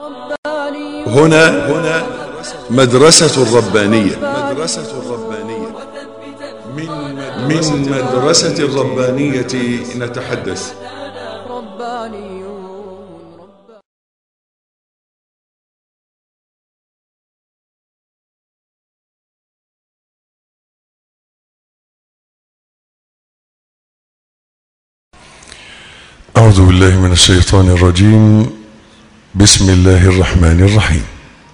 هنا هنا مدرسة الربانية مدرسة الربانية من من مدرسة الربانية نتحدث ربانيون أعوذ بالله من الشيطان الرجيم بسم الله الرحمن الرحيم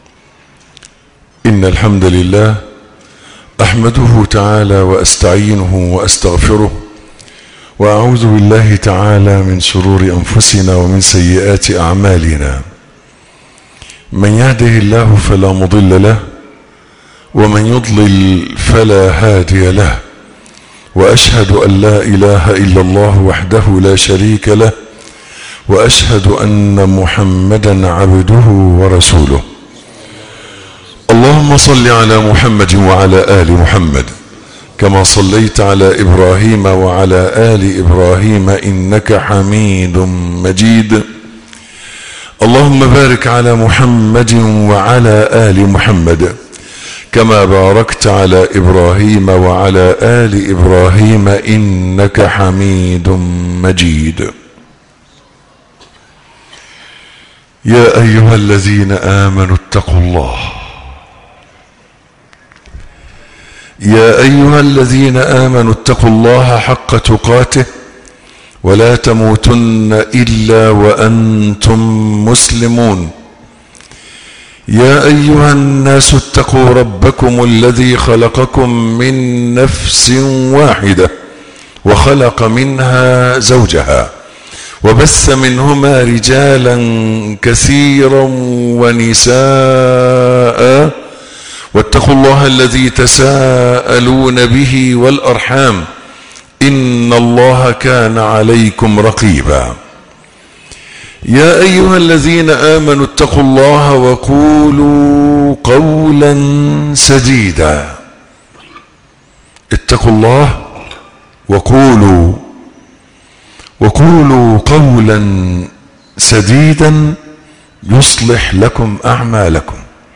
إن الحمد لله أحمده تعالى وأستعينه وأستغفره وأعوذ بالله تعالى من شرور أنفسنا ومن سيئات أعمالنا من يهده الله فلا مضل له ومن يضلل فلا هادي له واشهد ان لا اله الا الله وحده لا شريك له واشهد ان محمدا عبده ورسوله اللهم صل على محمد وعلى ال محمد كما صليت على ابراهيم وعلى ال ابراهيم انك حميد مجيد اللهم بارك على محمد وعلى ال محمد كما باركت على ابراهيم وعلى ال ابراهيم انك حميد مجيد يا ايها الذين امنوا اتقوا الله يا ايها الذين امنوا اتقوا الله حق تقاته ولا تموتن الا وانتم مسلمون يا ايها الناس اتقوا ربكم الذي خلقكم من نفس واحده وخلق منها زوجها وبث منهما رجالا كثيرا ونساء واتقوا الله الذي تساءلون به والارحام ان الله كان عليكم رقيبا يا ايها الذين امنوا اتقوا الله وقولوا قولا سديدا اتقوا الله وقولوا وقولوا قولا سديدا يصلح لكم اعمالكم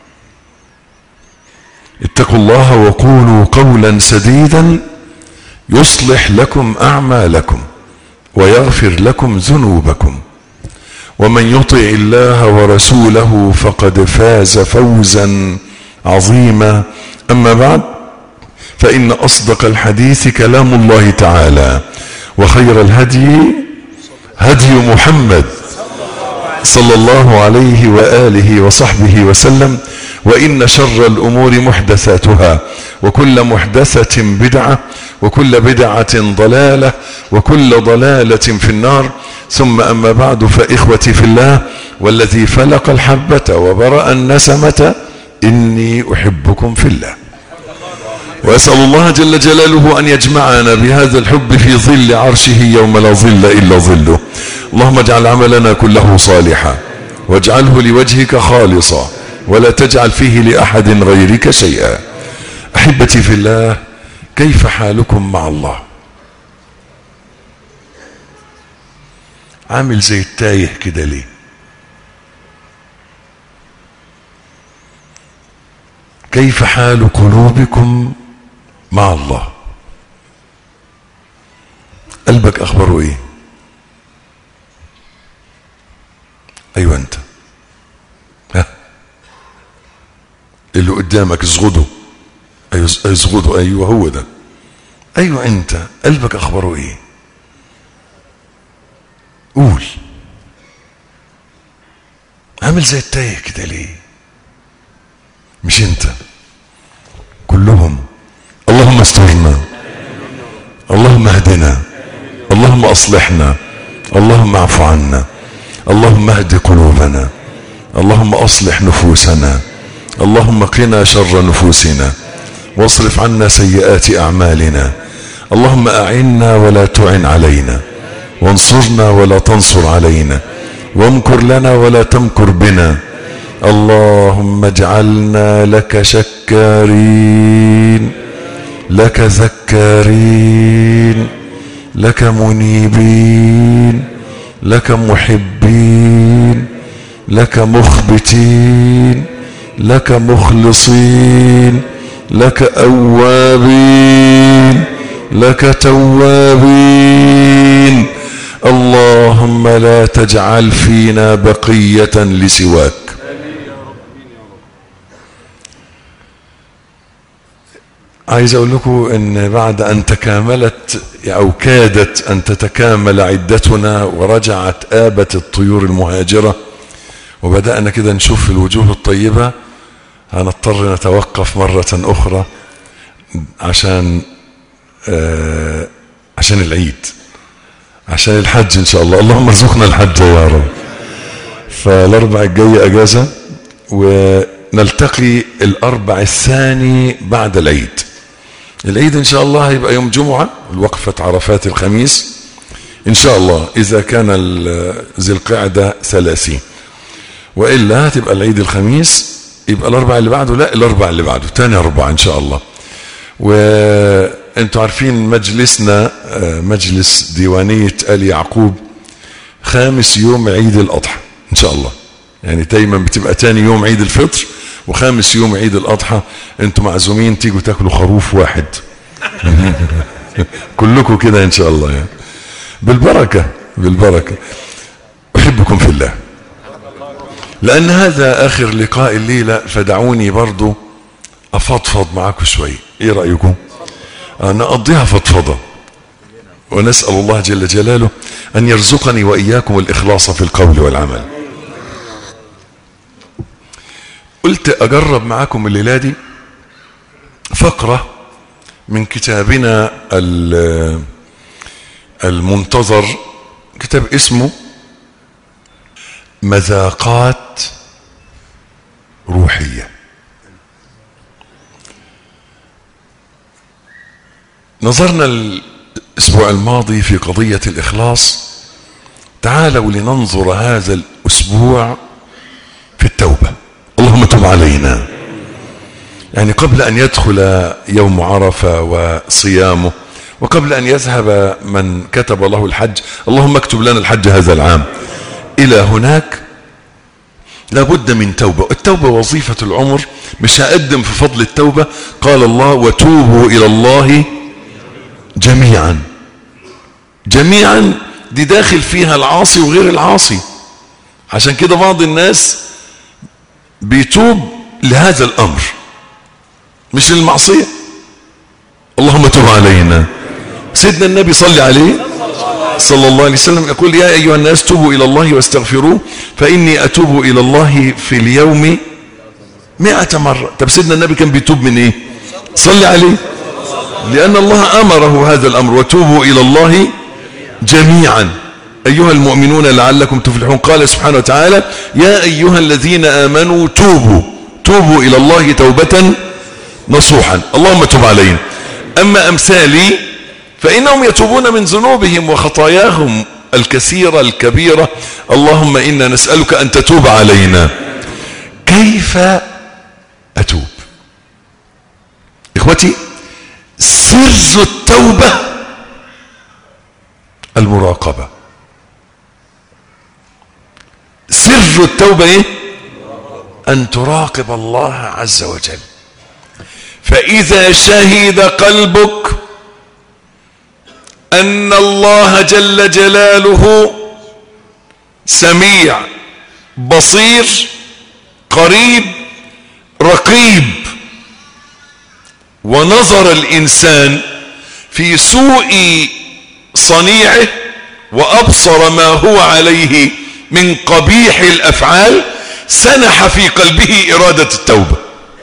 اتقوا الله وقولوا قولا سديدا يصلح لكم اعمالكم ويغفر لكم ذنوبكم ومن يطع الله ورسوله فقد فاز فوزا عظيما اما بعد فان اصدق الحديث كلام الله تعالى وخير الهدي هدي محمد صلى الله عليه واله وصحبه وسلم وان شر الامور محدثاتها وكل محدثه بدعه وكل بدعه ضلاله وكل ضلاله في النار ثم أما بعد فإخوتي في الله والذي فلق الحبة وبرأ النسمة إني أحبكم في الله وأسأل الله جل جلاله أن يجمعنا بهذا الحب في ظل عرشه يوم لا ظل إلا ظله اللهم اجعل عملنا كله صالحا واجعله لوجهك خالصا ولا تجعل فيه لأحد غيرك شيئا أحبتي في الله كيف حالكم مع الله عامل زي التايه كده ليه كيف حال قلوبكم مع الله قلبك اخباره ايه ايوه انت ها اللي قدامك اصغده ايوه اصغده ايوه هو ده ايوه انت قلبك اخباره ايه قول عامل زي التايه كده ليه مش انت كلهم اللهم استرنا اللهم اهدنا اللهم اصلحنا اللهم اعف عنا اللهم اهد قلوبنا اللهم اصلح نفوسنا اللهم قنا شر نفوسنا واصرف عنا سيئات اعمالنا اللهم اعنا ولا تعن علينا وانصرنا ولا تنصر علينا وامكر لنا ولا تمكر بنا اللهم اجعلنا لك شكارين لك ذكارين لك منيبين لك محبين لك مخبتين لك مخلصين لك أوابين لك توابين اللهم لا تجعل فينا بقية لسواك عايز اقول لكم ان بعد ان تكاملت او كادت ان تتكامل عدتنا ورجعت آبة الطيور المهاجرة وبدأنا كده نشوف الوجوه الطيبة هنضطر نتوقف مرة اخرى عشان آه عشان العيد عشان الحج ان شاء الله اللهم ارزقنا الحج يا رب فالاربع الجاي اجازة ونلتقي الاربع الثاني بعد العيد العيد ان شاء الله هيبقى يوم جمعة الوقفة عرفات الخميس ان شاء الله اذا كان ذي القعدة ثلاثين وإلا هتبقى العيد الخميس يبقى الاربع اللي بعده لا الاربع اللي بعده تاني اربع ان شاء الله وانتوا عارفين مجلسنا مجلس ديوانية آل يعقوب خامس يوم عيد الأضحى إن شاء الله يعني دايما بتبقى تاني يوم عيد الفطر وخامس يوم عيد الأضحى انتوا معزومين تيجوا تاكلوا خروف واحد كلكم كده إن شاء الله يعني بالبركة بالبركة أحبكم في الله لأن هذا آخر لقاء الليلة فدعوني برضو أفضفض معاكم شوي إيه رأيكم نقضيها فضفضة ونسأل الله جل جلاله أن يرزقني وإياكم الإخلاص في القول والعمل قلت أجرب معاكم الليلة دي فقرة من كتابنا المنتظر كتاب اسمه مذاقات روحيه نظرنا الاسبوع الماضي في قضية الاخلاص تعالوا لننظر هذا الاسبوع في التوبة اللهم تب علينا يعني قبل ان يدخل يوم عرفة وصيامه وقبل ان يذهب من كتب له الحج اللهم اكتب لنا الحج هذا العام الى هناك لابد من توبة التوبة وظيفة العمر مش هقدم في فضل التوبة قال الله وتوبوا الى الله جميعا جميعا دي داخل فيها العاصي وغير العاصي عشان كده بعض الناس بيتوب لهذا الامر مش للمعصية اللهم تب علينا سيدنا النبي صلى عليه صلى الله عليه وسلم يقول يا ايها الناس توبوا الى الله واستغفروه فاني اتوب الى الله في اليوم مئة مرة طب سيدنا النبي كان بيتوب من ايه صلي عليه لأن الله أمره هذا الأمر وتوبوا إلى الله جميعا أيها المؤمنون لعلكم تفلحون قال سبحانه وتعالى يا أيها الذين آمنوا توبوا توبوا إلى الله توبة نصوحا اللهم تب علينا أما أمثالي فإنهم يتوبون من ذنوبهم وخطاياهم الكثيرة الكبيرة اللهم إنا نسألك أن تتوب علينا كيف أتوب إخوتي سر التوبة المراقبة سر التوبة ايه ان تراقب الله عز وجل فاذا شهد قلبك ان الله جل جلاله سميع بصير قريب رقيب ونظر الإنسان في سوء صنيعه وأبصر ما هو عليه من قبيح الأفعال سنح في قلبه إرادة التوبة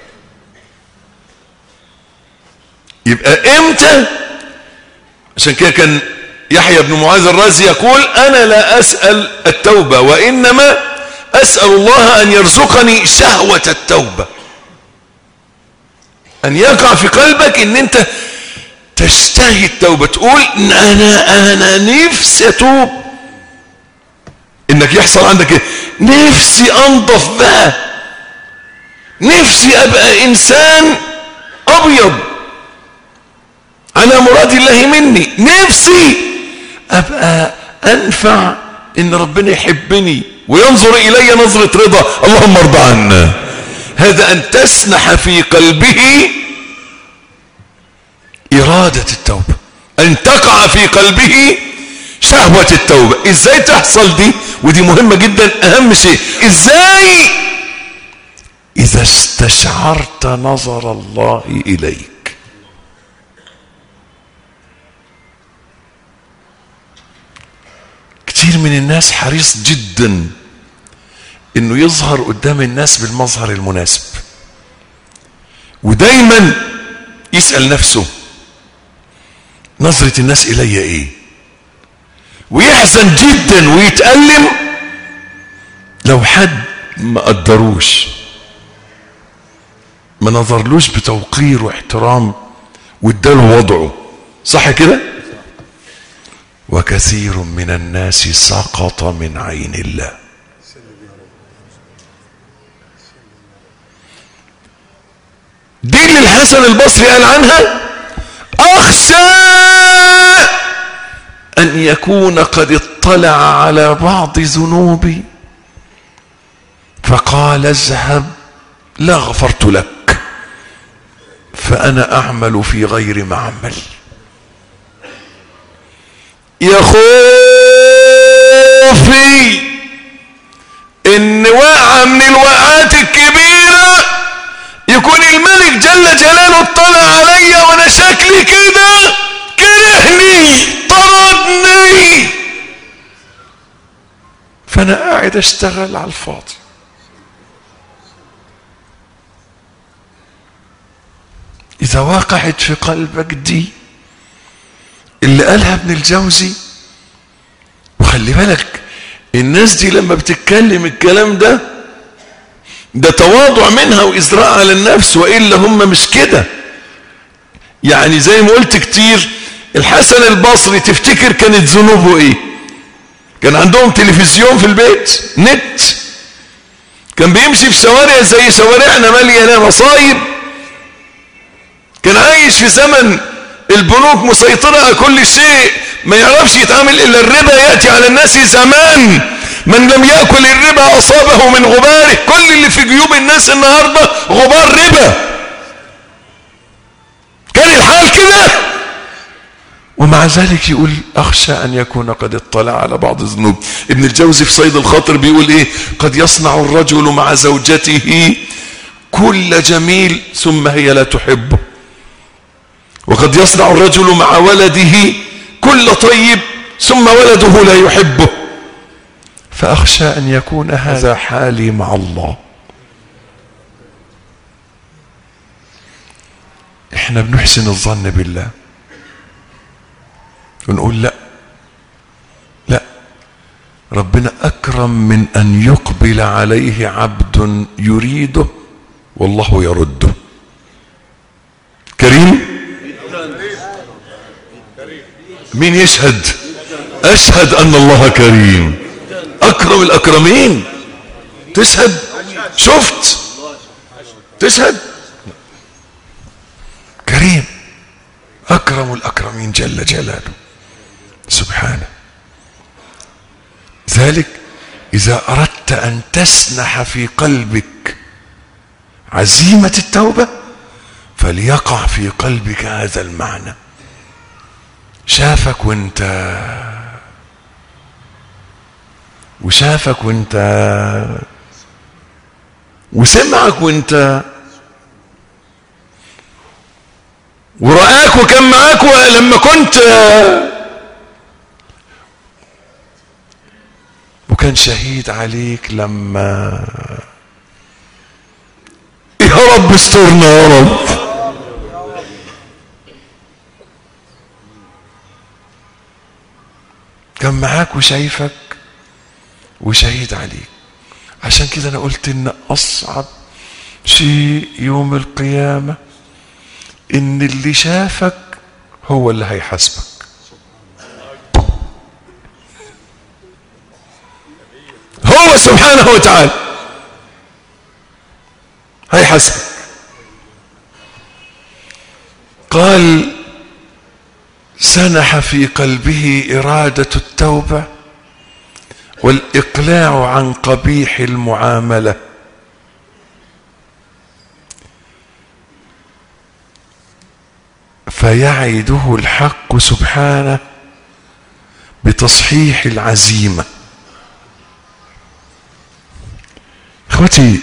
يبقى إمتى عشان كده كان يحيى بن معاذ الرازي يقول أنا لا أسأل التوبة وإنما أسأل الله أن يرزقني شهوة التوبة ان يقع في قلبك ان انت تشتهي التوبة تقول انا انا نفسي اتوب انك يحصل عندك ايه نفسي انضف بقى نفسي ابقى انسان ابيض على مراد الله مني نفسي ابقى انفع ان ربنا يحبني وينظر إلي نظرة رضا اللهم ارضى عنا هذا أن تسنح في قلبه إرادة التوبة أن تقع في قلبه شهوة التوبة إزاي تحصل دي ودي مهمة جدا أهم شيء إزاي إذا استشعرت نظر الله إليك كتير من الناس حريص جدا انه يظهر قدام الناس بالمظهر المناسب ودايما يسأل نفسه نظرة الناس إلي إيه ويحزن جدا ويتألم لو حد ما قدروش ما نظرلوش بتوقير واحترام واداله وضعه صح كده وكثير من الناس سقط من عين الله دي اللي الحسن البصري قال عنها اخشى ان يكون قد اطلع على بعض ذنوبي فقال اذهب لا غفرت لك فانا اعمل في غير معمل يا خوفي ان وقعه من الوقعات الكبيره يكون الملك جل جلاله اطلع عليا وانا شكلي كده كرهني طردني فانا قاعد اشتغل على الفاضي اذا وقعت في قلبك دي اللي قالها ابن الجوزي وخلي بالك الناس دي لما بتتكلم الكلام ده ده تواضع منها وإزراء على النفس وإلا هم مش كده يعني زي ما قلت كتير الحسن البصري تفتكر كانت ذنوبه ايه كان عندهم تلفزيون في البيت نت كان بيمشي في شوارع زي شوارعنا مليانه مصايب كان عايش في زمن البنوك مسيطرة على كل شيء ما يعرفش يتعامل إلا الربا يأتي على الناس زمان من لم يأكل الربا أصابه من غباره كل اللي في جيوب الناس النهاردة غبار ربا كان الحال كده ومع ذلك يقول أخشى أن يكون قد اطلع على بعض الذنوب ابن الجوزي في صيد الخاطر بيقول إيه قد يصنع الرجل مع زوجته كل جميل ثم هي لا تحبه وقد يصنع الرجل مع ولده كل طيب ثم ولده لا يحبه فأخشى أن يكون هذا حالي مع الله احنا بنحسن الظن بالله ونقول لا لا ربنا أكرم من أن يقبل عليه عبد يريده والله يرده كريم مين يشهد اشهد ان الله كريم اكرم الاكرمين تشهد شفت تشهد كريم اكرم الاكرمين جل جلاله سبحانه ذلك اذا اردت ان تسنح في قلبك عزيمه التوبه فليقع في قلبك هذا المعنى شافك وانت وشافك وانت وسمعك وانت ورآك وكان معاك لما كنت وكان شهيد عليك لما يا رب استرنا يا رب كان معاك وشايفك وشهيد عليك عشان كده انا قلت ان اصعب شيء يوم القيامة ان اللي شافك هو اللي هيحاسبك هو سبحانه وتعالى هيحاسبك قال سنح في قلبه إرادة التوبة والإقلاع عن قبيح المعاملة فيعده الحق سبحانه بتصحيح العزيمة اخوتي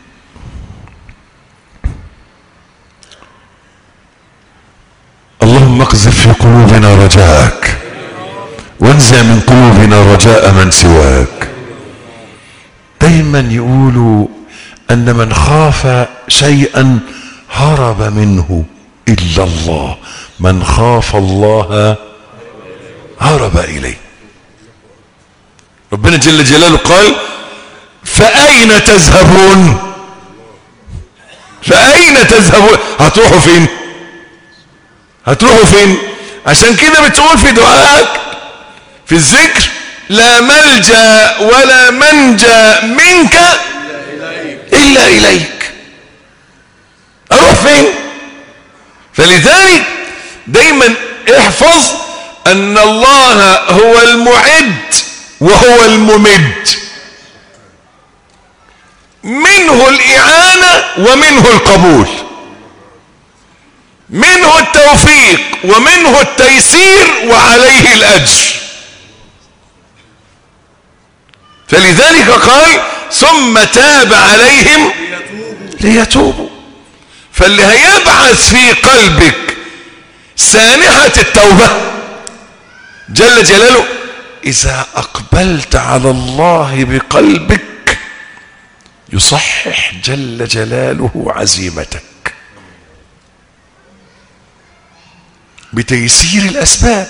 اللهم اقذف في قلوبنا رجاءك وانزع من قلوبنا رجاء من سواك دايما يقولوا ان من خاف شيئا هرب منه الا الله من خاف الله هرب اليه ربنا جل جلاله قال فاين تذهبون فاين تذهبون هتروحوا فين هتروحوا فين عشان كده بتقول في دعائك في الذكر لا ملجا ولا منجا منك الا اليك اروح فين فلذلك دايما احفظ ان الله هو المعد وهو الممد منه الاعانه ومنه القبول منه التوفيق ومنه التيسير وعليه الاجر فلذلك قال ثم تاب عليهم ليتوبوا فاللي هيبعث في قلبك سانحة التوبة جل جلاله إذا أقبلت على الله بقلبك يصحح جل جلاله عزيمتك بتيسير الأسباب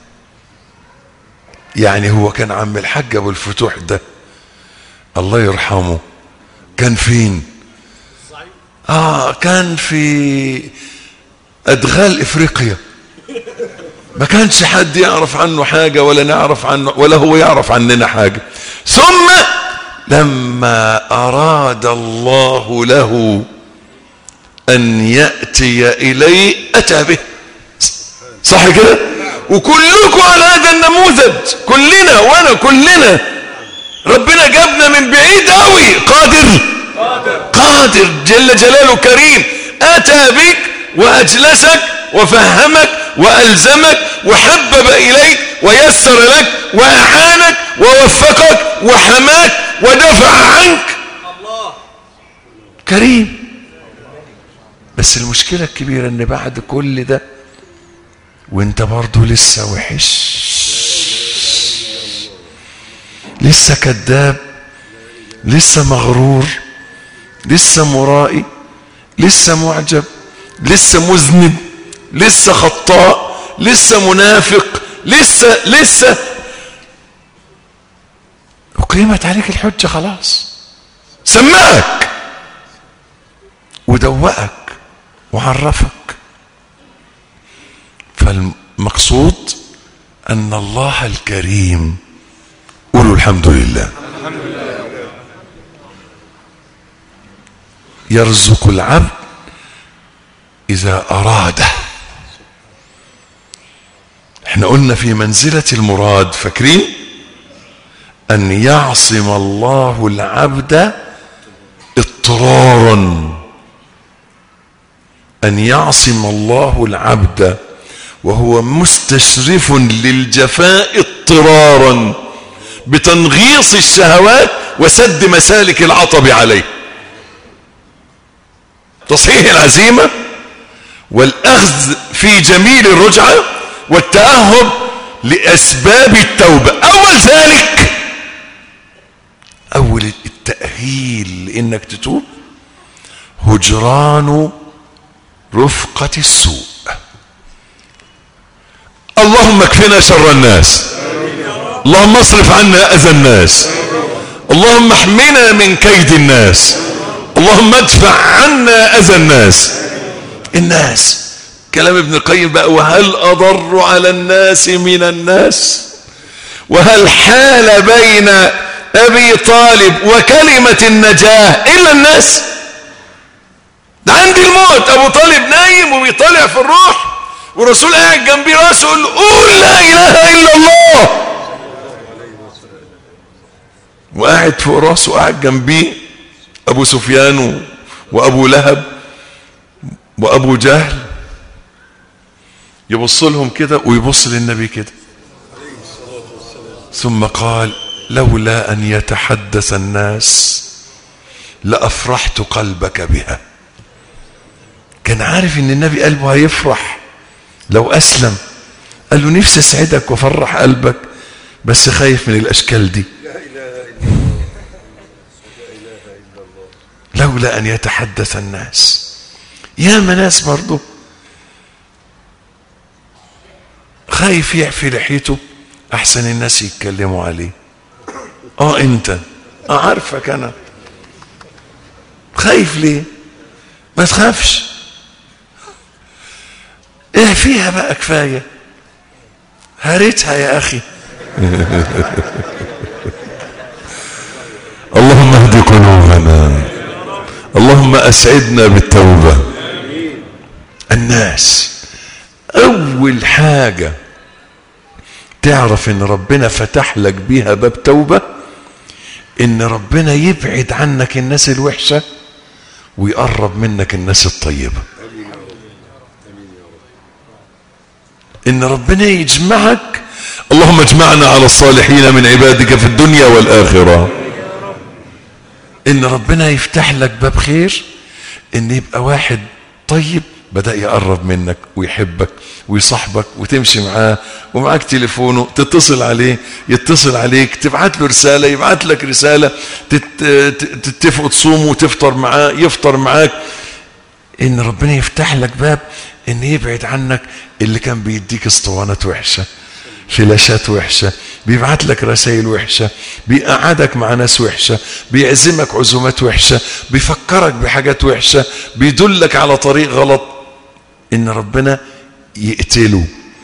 يعني هو كان عم الحاج أبو الفتوح ده الله يرحمه كان فين آه كان في أدغال إفريقيا ما كانش حد يعرف عنه حاجة ولا نعرف عنه ولا هو يعرف عننا حاجة ثم لما أراد الله له أن يأتي إليه أتى به صح كده وكلكم على هذا النموذج كلنا وانا كلنا ربنا جابنا من بعيد قوي قادر قادر جل جلاله كريم اتى بك واجلسك وفهمك والزمك وحبب اليك ويسر لك واعانك ووفقك وحماك ودفع عنك كريم بس المشكله الكبيره ان بعد كل ده وانت برضو لسه وحش لسه كذاب لسه مغرور لسه مرائي لسه معجب لسه مذنب لسه خطاء لسه منافق لسه لسه أقيمت عليك الحجة خلاص سمعك ودوقك وعرفك فالمقصود أن الله الكريم قولوا الحمد لله يرزق العبد إذا أراده احنا قلنا في منزلة المراد فاكرين أن يعصم الله العبد اضطرارا أن يعصم الله العبد وهو مستشرف للجفاء اضطرارا بتنغيص الشهوات وسد مسالك العطب عليه تصحيح العزيمة والأخذ في جميل الرجعة والتأهب لأسباب التوبة أول ذلك أول التأهيل لإنك تتوب هجران رفقة السوء اللهم اكفنا شر الناس اللهم اصرف عنا اذى الناس اللهم احمنا من كيد الناس اللهم ادفع عنا اذى الناس الناس كلام ابن القيم بقى وهل اضر على الناس من الناس وهل حال بين ابي طالب وكلمة النجاة الا الناس ده عندي الموت ابو طالب نايم وبيطلع في الروح والرسول قاعد جنبي راسه يقول له قول لا اله الا الله وقاعد فوق راسه وقاعد جنبيه ابو سفيان و- وابو لهب وابو جهل يبص لهم كده ويبص للنبي كده ثم قال لولا ان يتحدث الناس لافرحت قلبك بها كان عارف ان النبي قلبه هيفرح لو اسلم قال له نفسي اسعدك وافرح قلبك بس خايف من الاشكال دي لولا ان يتحدث الناس يا ناس برضه خايف يعفي لحيته احسن الناس يتكلموا عليه اه انت اه عارفك انا خايف ليه ما تخافش ايه فيها بقى كفايه هريتها يا اخي اللهم اهد قلوبنا اللهم اسعدنا بالتوبه الناس اول حاجه تعرف ان ربنا فتح لك بيها باب توبه ان ربنا يبعد عنك الناس الوحشه ويقرب منك الناس الطيبه ان ربنا يجمعك اللهم اجمعنا على الصالحين من عبادك في الدنيا والاخره ان ربنا يفتح لك باب خير ان يبقى واحد طيب بدأ يقرب منك ويحبك ويصاحبك وتمشي معاه ومعاك تليفونه تتصل عليه يتصل عليك تبعت له رسالة يبعت لك رسالة تت- ت- تتفقوا تصوموا وتفطر معاه يفطر معاك ان ربنا يفتح لك باب ان يبعد عنك اللي كان بيديك اسطوانات وحشه فلاشات وحشه بيبعت لك رسائل وحشه بيقعدك مع ناس وحشه بيعزمك عزومات وحشه بيفكرك بحاجات وحشه بيدلك على طريق غلط ان ربنا يقتله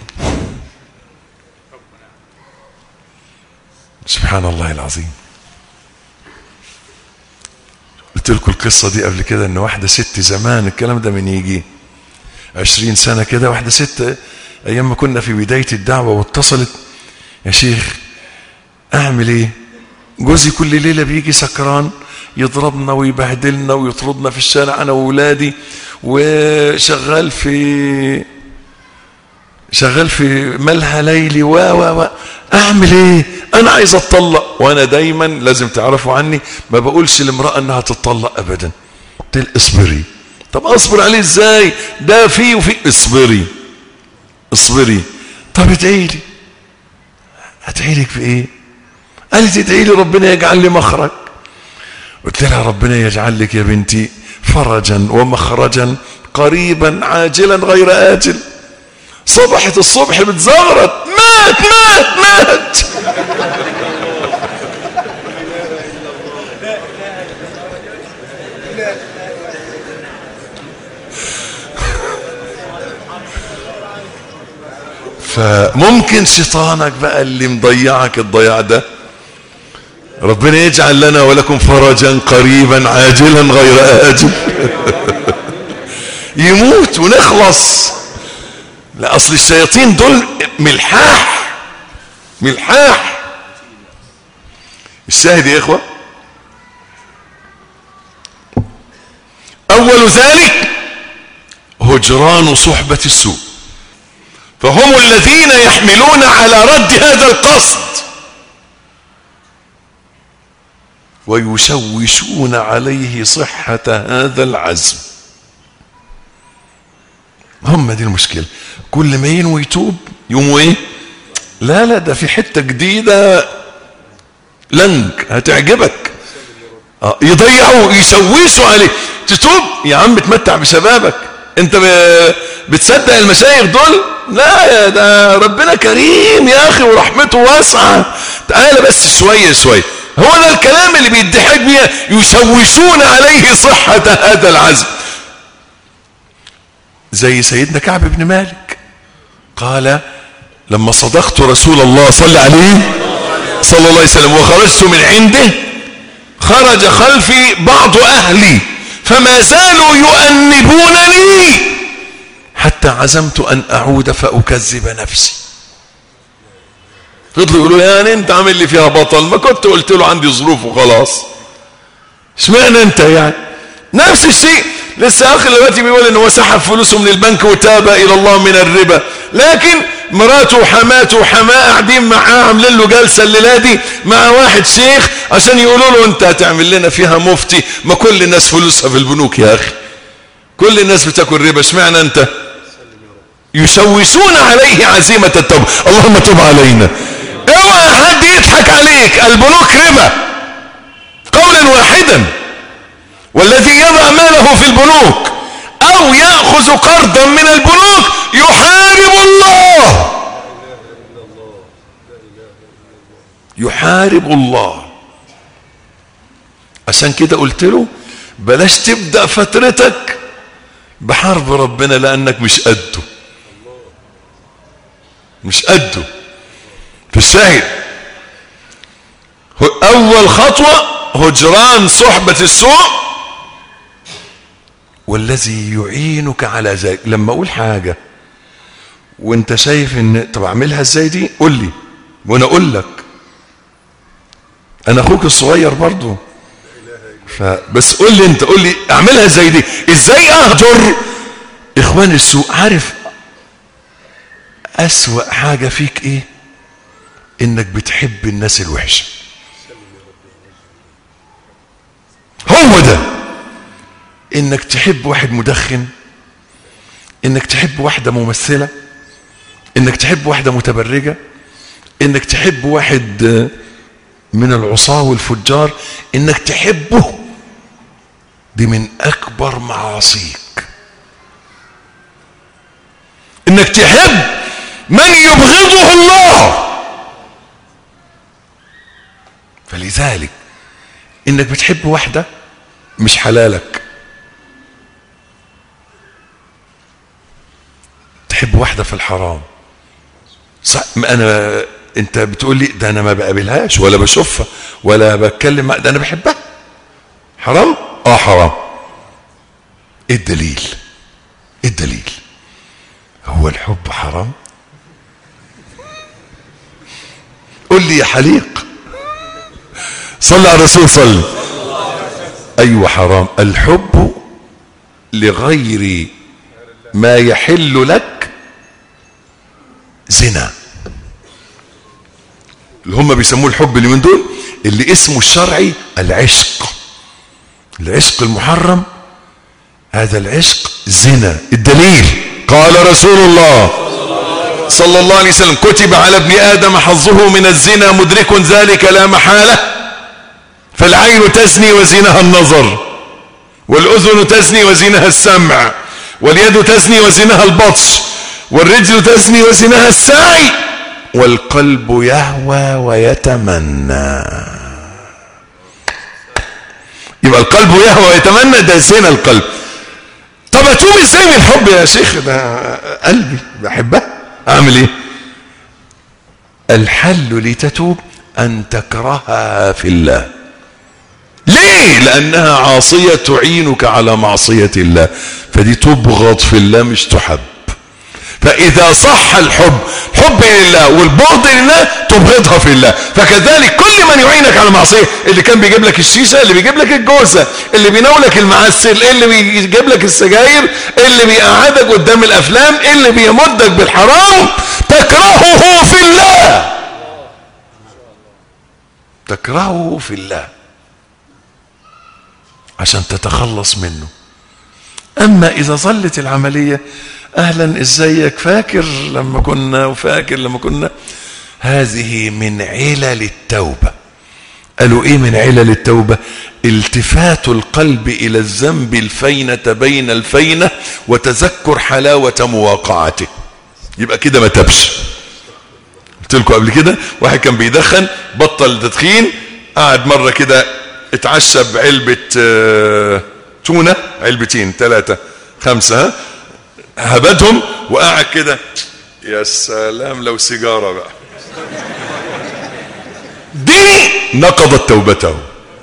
سبحان الله العظيم قلت لكم القصة دي قبل كده ان واحدة ست زمان الكلام ده من يجي عشرين سنة كده واحدة ست ايام ما كنا في بداية الدعوة واتصلت يا شيخ اعمل ايه جوزي كل ليلة بيجي سكران يضربنا ويبهدلنا ويطردنا في الشارع انا واولادي وشغال في شغال في ملهى ليلي و و و اعمل ايه انا عايز اتطلق وانا دايما لازم تعرفوا عني ما بقولش لامراه انها تتطلق ابدا قلت لها اصبري طب اصبر عليه ازاي ده في وفي اصبري اصبري طب ادعي لي ادعي لك في ايه قالت ادعي لي ربنا يجعل لي مخرج قلت لها ربنا يجعل لك يا بنتي فرجا ومخرجا قريبا عاجلا غير آجل صبحت الصبح بتزغرط مات مات مات فممكن شيطانك بقى اللي مضيعك الضياع ده ربنا يجعل لنا ولكم فرجا قريبا عاجلا غير آجل يموت ونخلص لا اصل الشياطين دول ملحاح ملحاح الشاهد يا اخوه اول ذلك هجران صحبه السوء فهم الذين يحملون على رد هذا القصد ويشوشون عليه صحه هذا العزم هم دي المشكلة كل ما ينوي يتوب يقوموا ايه لا لا ده في حتة جديدة لنج هتعجبك آه يضيعوا يشوشوا عليه تتوب يا عم تمتع بشبابك انت ب- بتصدق المشايخ دول لا يا ده ربنا كريم يا اخي ورحمته واسعة تعالى بس شوية شوية هو ده الكلام اللي بيضحك بيه يشوشون عليه صحة هذا العزم زي سيدنا كعب بن مالك قال لما صدقت رسول الله صلى عليه صلى الله عليه وسلم وخرجت من عنده خرج خلفي بعض أهلي فما زالوا يؤنبونني حتى عزمت أن أعود فأكذب نفسي فضلوا يقولوا يعني انت عامل لي فيها بطل ما كنت قلت له عندي ظروف وخلاص اشمعنى انت يعني نفس الشيء لسه اخر دلوقتي بيقول ان هو سحب فلوسه من البنك وتاب الى الله من الربا لكن مراته وحماته وحماه قاعدين معاه عاملين له جلسه الليله دي مع واحد شيخ عشان يقولوا له انت هتعمل لنا فيها مفتي ما كل الناس فلوسها في البنوك يا اخي كل الناس بتاكل ربا اشمعنى انت يشوشون عليه عزيمه التوبه اللهم تب علينا اوعى حد يضحك عليك البنوك ربا قولا واحدا والذي يضع ماله في البنوك او ياخذ قرضا من البنوك يحارب الله يحارب الله عشان كده قلت له بلاش تبدا فترتك بحرب ربنا لانك مش قده مش قده في الشاهد اول خطوه هجران صحبه السوء والذي يعينك على ذلك لما اقول حاجه وانت شايف ان طب اعملها ازاي دي قول لي وانا اقول لك انا اخوك الصغير برضو فبس قول لي انت قول لي اعملها ازاي دي ازاي اهجر اخوان السوء عارف اسوأ حاجة فيك ايه انك بتحب الناس الوحشة هو ده انك تحب واحد مدخن انك تحب واحدة ممثلة انك تحب واحدة متبرجة انك تحب واحد من العصاة والفجار انك تحبه دي من اكبر معاصيك انك تحب من يبغضه الله فلذلك انك بتحب واحدة مش حلالك تحب واحدة في الحرام صح انا انت بتقول لي ده انا ما بقابلهاش ولا بشوفها ولا بتكلم ده انا بحبها حرام اه حرام ايه الدليل ايه الدليل هو الحب حرام قل لي يا حليق صلى على الرسول صلى ايوه حرام الحب لغير ما يحل لك زنا اللي هم بيسموه الحب اللي من دول اللي اسمه الشرعي العشق العشق المحرم هذا العشق زنا الدليل قال رسول الله صلى الله عليه وسلم كتب على ابن آدم حظه من الزنا مدرك ذلك لا محالة فالعين تزني وزنها النظر والأذن تزني وزنها السمع واليد تزني وزنها البطش والرجل تزني وزنها السعي والقلب يهوى ويتمنى يبقى القلب يهوى ويتمنى ده زين القلب طب اتوب ازاي من الحب يا شيخ ده قلبي بحبها اعمل ايه الحل لتتوب ان تكرهها في الله ليه لانها عاصية تعينك على معصية الله فدي تبغض في الله مش تحب فإذا صح الحب حب لله والبغض لله تبغضها في الله فكذلك كل من يعينك على المعصية اللي كان بيجيب لك الشيشة اللي بيجيب لك الجوزة اللي بيناولك المعسل اللي بيجيب لك السجاير اللي بيقعدك قدام الأفلام اللي بيمدك بالحرام تكرهه في الله تكرهه في الله عشان تتخلص منه أما إذا ظلت العملية اهلا ازيك فاكر لما كنا وفاكر لما كنا هذه من علل التوبة قالوا ايه من علل التوبة التفات القلب الى الذنب الفينة بين الفينة وتذكر حلاوة مواقعته يبقى كده ما تبش قلت لكم قبل كده واحد كان بيدخن بطل تدخين قعد مرة كده اتعشى بعلبة تونة علبتين ثلاثة خمسة ها هبدهم وقاعد كده يا سلام لو سيجارة بقى دي نقضت توبته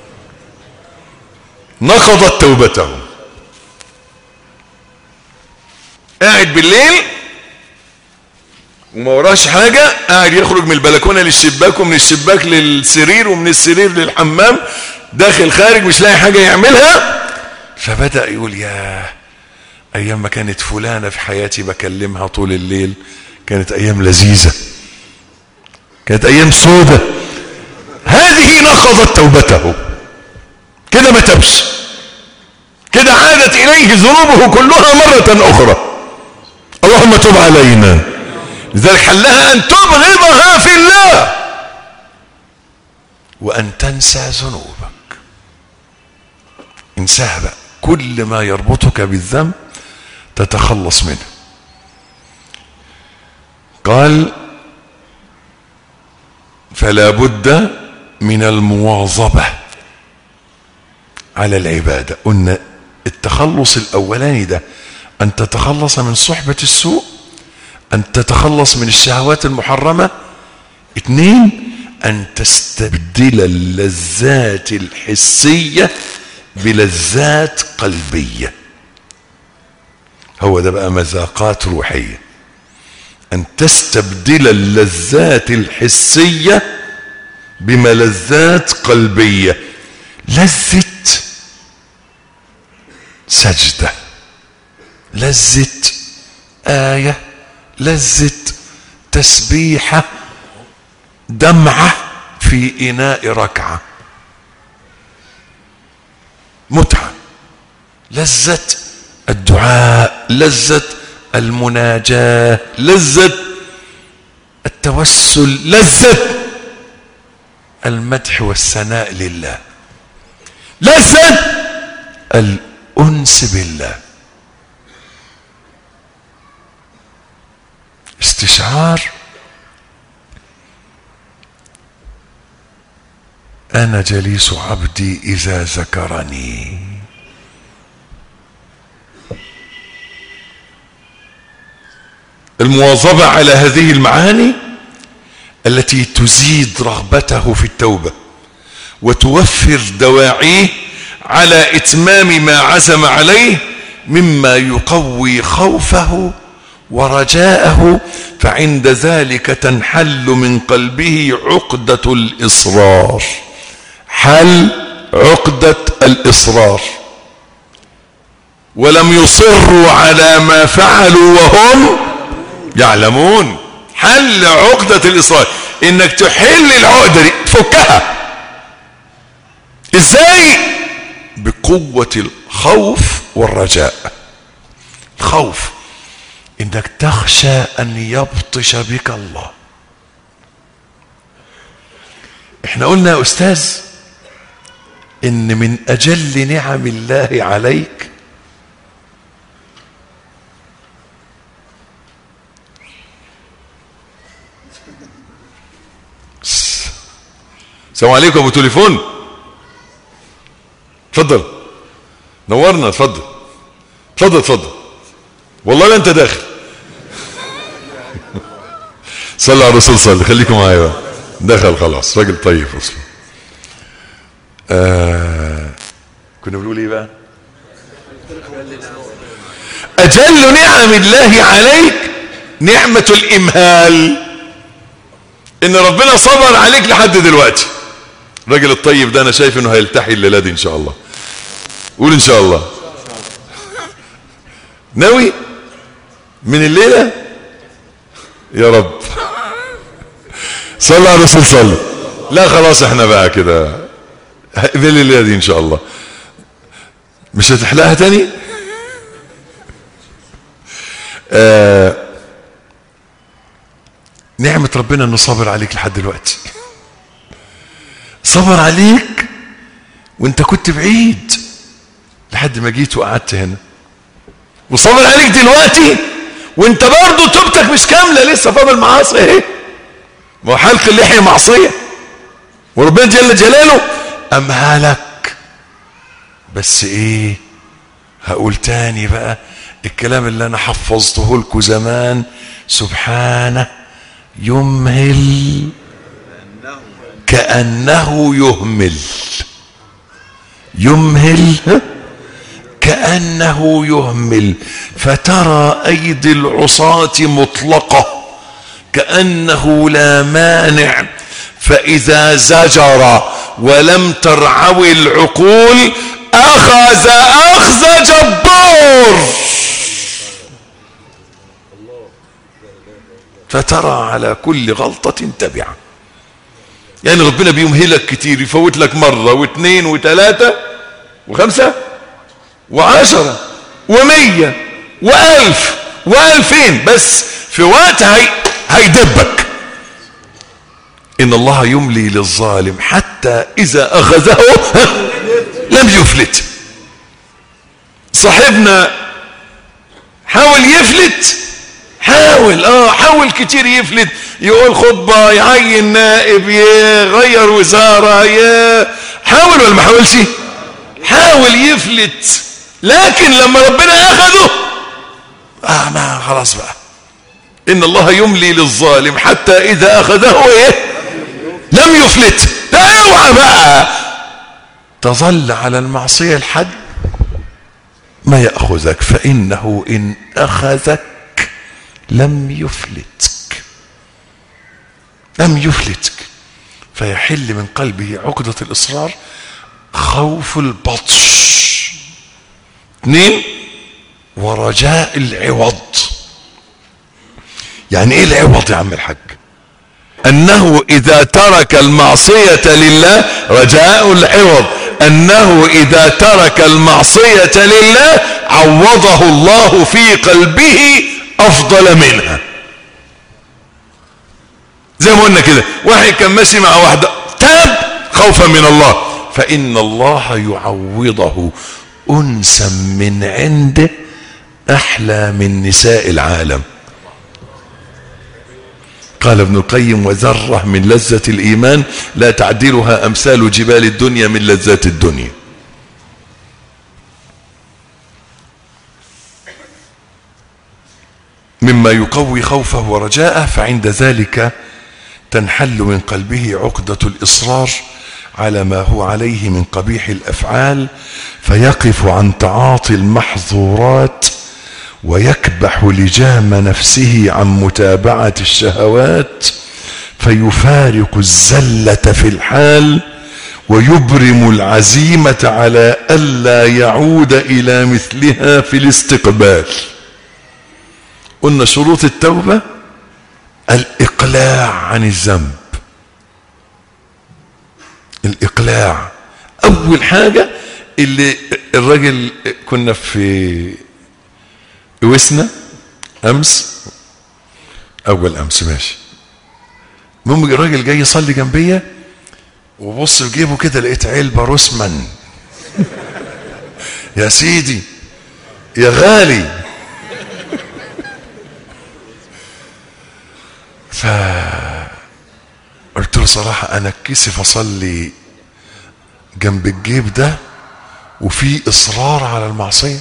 نقضت توبته قاعد بالليل وما وراش حاجة قاعد يخرج من البلكونة للشباك ومن الشباك للسرير ومن السرير للحمام داخل خارج مش لاقي حاجة يعملها فبدأ يقول يا أيام ما كانت فلانة في حياتي بكلمها طول الليل كانت أيام لذيذة كانت أيام سودة هذه نقضت توبته كده ما تبش كده عادت إليه ذنوبه كلها مرة أخرى اللهم تب علينا لذلك حلها أن تبغضها في الله وأن تنسى ذنوبك انساها بقى كل ما يربطك بالذنب تتخلص منه قال فلا بد من المواظبة على العبادة قلنا التخلص الأولاني ده أن تتخلص من صحبة السوء أن تتخلص من الشهوات المحرمة اثنين أن تستبدل اللذات الحسية بلذات قلبية هو ده بقى مذاقات روحية أن تستبدل اللذات الحسية بملذات قلبية لذة سجدة لذة آية لذة تسبيحة دمعة في إناء ركعة متعة لذة الدعاء لذة المناجاة لذة التوسل لذة المدح والثناء لله لذة الأنس بالله استشعار أنا جليس عبدي إذا ذكرني المواظبة على هذه المعاني التي تزيد رغبته في التوبة وتوفر دواعيه على إتمام ما عزم عليه مما يقوي خوفه ورجاءه فعند ذلك تنحل من قلبه عقدة الإصرار حل عقدة الإصرار ولم يصروا على ما فعلوا وهم يعلمون حل عقدة الإصرار إنك تحل العقدة دي تفكها إزاي بقوة الخوف والرجاء الخوف إنك تخشى أن يبطش بك الله احنا قلنا يا أستاذ إن من أجل نعم الله عليك السلام عليكم ابو تليفون اتفضل نورنا اتفضل اتفضل اتفضل والله لا انت داخل صلى على الرسول صلى خليكم معايا بقى دخل خلاص راجل طيب اصلا آه كنا بنقول ايه بقى اجل نعم الله عليك نعمة الامهال ان ربنا صبر عليك لحد دلوقتي الراجل الطيب ده انا شايف انه هيلتحي الليله دي ان شاء الله قول ان شاء الله ناوي من الليله يا رب صلى على الرسول صلى لا خلاص احنا بقى كده من الليله دي ان شاء الله مش هتحلقها تاني آه نعمة ربنا انه صابر عليك لحد دلوقتي صبر عليك وانت كنت بعيد لحد ما جيت وقعدت هنا وصبر عليك دلوقتي وانت برضه توبتك مش كامله لسه فاضل معاصي اهي ما هو حلق اللحيه معصيه وربنا جل جلاله امهلك بس ايه هقول تاني بقى الكلام اللي انا حفظته لكم زمان سبحانه يمهل كأنه يهمل يمهل كأنه يهمل فترى أيدي العصاة مطلقة كأنه لا مانع فإذا زجر ولم ترعوي العقول أخذ أخذ جبار فترى على كل غلطة تبعة يعني ربنا بيمهلك كتير يفوت لك مرة واثنين وثلاثة وخمسة وعشرة ومية وألف وألفين بس في وقت هي هيدبك إن الله يملي للظالم حتى إذا أخذه لم يفلت صاحبنا حاول يفلت حاول اه حاول كتير يفلت يقول خطبة يعين نائب يغير وزارة ي... حاول ولا ما حاولش حاول يفلت لكن لما ربنا اخذه اه ما خلاص بقى ان الله يملي للظالم حتى اذا اخذه ايه لم يفلت لا اوعى بقى تظل على المعصية الحد ما يأخذك فإنه إن أخذك لم يفلتك لم يفلتك فيحل من قلبه عقدة الإصرار خوف البطش اثنين ورجاء العوض يعني ايه العوض يا عم الحاج انه اذا ترك المعصية لله رجاء العوض انه اذا ترك المعصية لله عوضه الله في قلبه افضل منها زي ما قلنا كده واحد كان ماشي مع واحدة تاب خوفا من الله فان الله يعوضه انسا من عنده احلى من نساء العالم قال ابن القيم وذرة من لذة الإيمان لا تعدلها أمثال جبال الدنيا من لذات الدنيا مما يقوي خوفه ورجاءه فعند ذلك تنحل من قلبه عقدة الإصرار على ما هو عليه من قبيح الأفعال فيقف عن تعاطي المحظورات ويكبح لجام نفسه عن متابعة الشهوات فيفارق الزلة في الحال ويبرم العزيمة على ألا يعود إلى مثلها في الاستقبال قلنا شروط التوبة الإقلاع عن الذنب الإقلاع أول حاجة اللي الراجل كنا في وسنا امس اول امس ماشي المهم الراجل جاي يصلي جنبيا وبص في جيبه كده لقيت علبه روسمان يا سيدي يا غالي ف قلت له صراحة أنا اتكسف أصلي جنب الجيب ده وفي إصرار على المعصية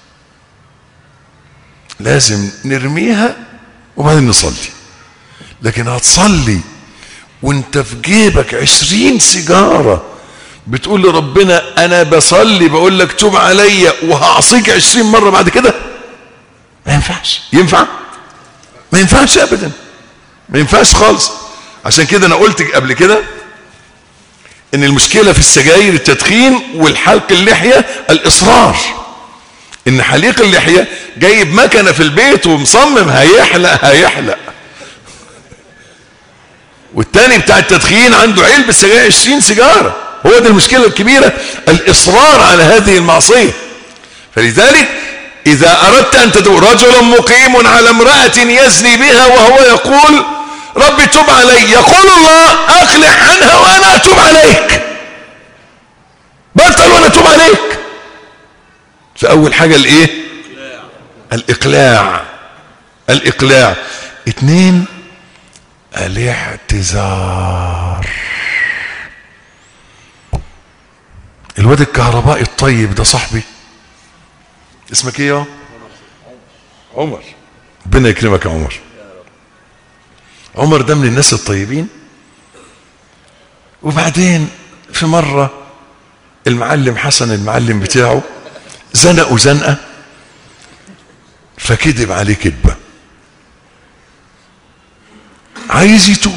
لازم نرميها وبعدين نصلي لكن هتصلي وانت في جيبك عشرين سيجارة بتقول لربنا انا بصلي بقول لك توب عليا وهعصيك عشرين مرة بعد كده ما ينفعش ينفع ما ينفعش ابدا ما ينفعش خالص عشان كده انا قلت قبل كده ان المشكلة في السجاير التدخين والحلق اللحية الاصرار ان حليق اللحية جايب مكنة في البيت ومصمم هيحلق هيحلق والتاني بتاع التدخين عنده علبة سجاير 20 سيجارة هو دي المشكلة الكبيرة الإصرار على هذه المعصية فلذلك إذا أردت أن تدعو رجل مقيم على امرأة يزني بها وهو يقول ربي تب علي يقول الله أقلع عنها وأنا أتوب عليك بطل وأنا أتوب عليك فأول حاجة الإيه الإقلاع الإقلاع اتنين الاعتذار الواد الكهربائي الطيب ده صاحبي اسمك ايه يا عمر ربنا يكرمك يا عمر عمر ده من الناس الطيبين وبعدين في مرة المعلم حسن المعلم بتاعه زنقه زنقة فكذب عليه كذبة عايز يتوب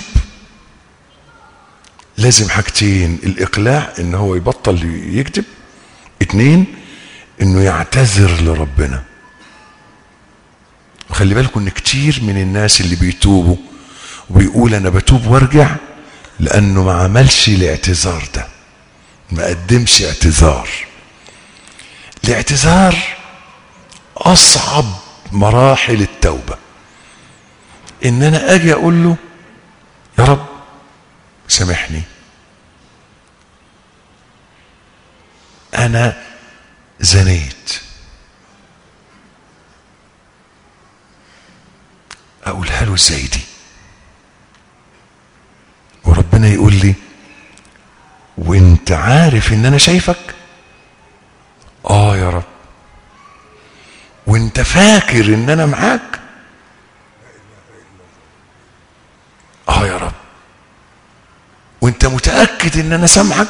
لازم حاجتين الاقلاع ان هو يبطل يكذب اتنين انه يعتذر لربنا وخلي بالكم ان كتير من الناس اللي بيتوبوا وبيقول انا بتوب وارجع لانه ما عملش الاعتذار ده ما قدمش اعتذار الاعتذار اصعب مراحل التوبه ان انا اجي اقول له يا رب سامحني انا زنيت اقولها له ازاي دي وربنا يقول لي وانت عارف ان انا شايفك اه يا رب وانت فاكر ان انا معاك اه يا رب وانت متاكد ان انا سامعك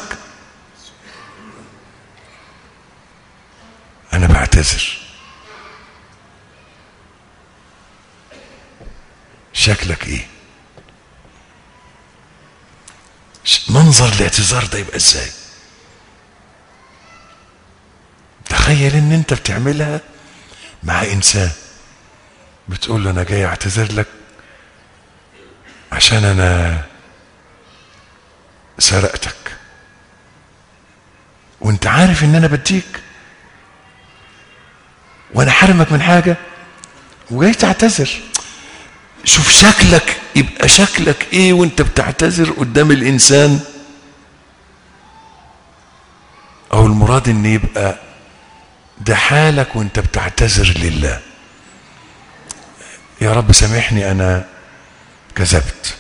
انا بعتذر شكلك ايه منظر الاعتذار ده يبقى ازاي تخيل ان انت بتعملها مع انسان بتقول له انا جاي اعتذر لك عشان انا سرقتك وانت عارف ان انا بديك وانا حرمك من حاجه وجاي تعتذر شوف شكلك يبقى شكلك ايه وانت بتعتذر قدام الانسان او المراد ان يبقى ده حالك وانت بتعتذر لله يا رب سامحني انا كذبت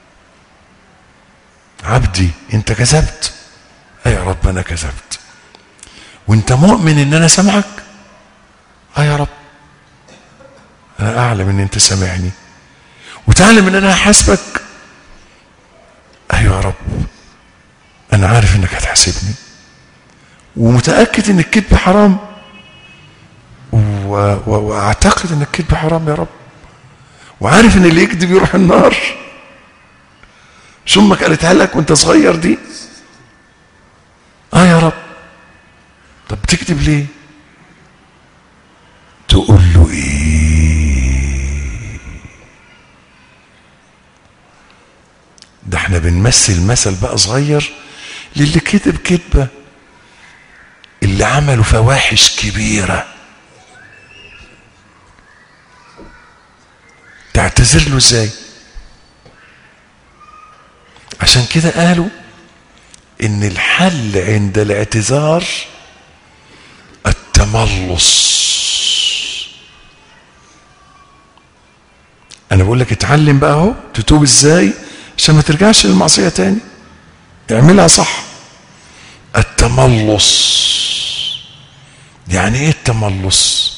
عبدي انت كذبت اي يا رب انا كذبت وانت مؤمن ان انا سامعك اه يا رب انا اعلم ان انت سامعني وتعلم ان انا هحاسبك ايوه يا رب انا عارف انك هتحاسبني ومتاكد ان الكذب حرام و... و... واعتقد ان الكذب حرام يا رب وعارف ان اللي يكذب يروح النار شو امك قالتها لك وانت صغير دي اه يا رب طب بتكذب ليه تقول له ايه ده احنا بنمثل مثل بقى صغير للي كذب كذبه اللي عملوا فواحش كبيره تعتذر له ازاي عشان كده قالوا ان الحل عند الاعتذار التملص انا بقول لك اتعلم بقى اهو تتوب ازاي عشان ما ترجعش للمعصيه تاني اعملها صح التملص يعني ايه التملص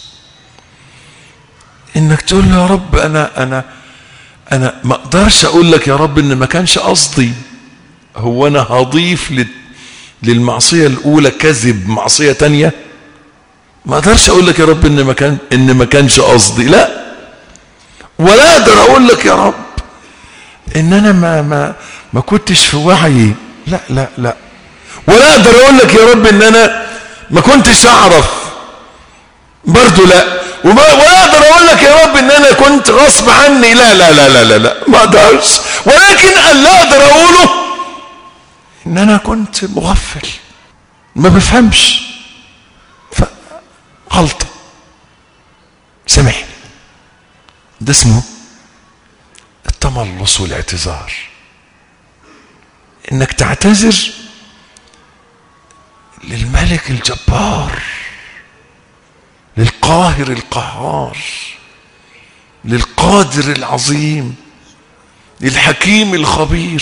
انك تقول له يا رب انا انا انا ما اقدرش اقول لك يا رب ان ما كانش قصدي هو انا هضيف للمعصيه الاولى كذب معصيه تانية ما اقدرش اقول لك يا رب ان ما كان ان ما كانش قصدي لا ولا اقدر اقول لك يا رب ان انا ما ما ما كنتش في وعي لا لا لا ولا اقدر اقول لك يا رب ان انا ما كنتش اعرف برضه لا وما ولا اقدر اقول لك يا رب ان انا كنت غصب عني لا لا لا لا لا, لا. ما اقدرش ولكن اللي اقدر اقوله ان انا كنت مغفل ما بفهمش غلطة سامحني ده اسمه التملص والاعتذار انك تعتذر للملك الجبار للقاهر القهار للقادر العظيم للحكيم الخبير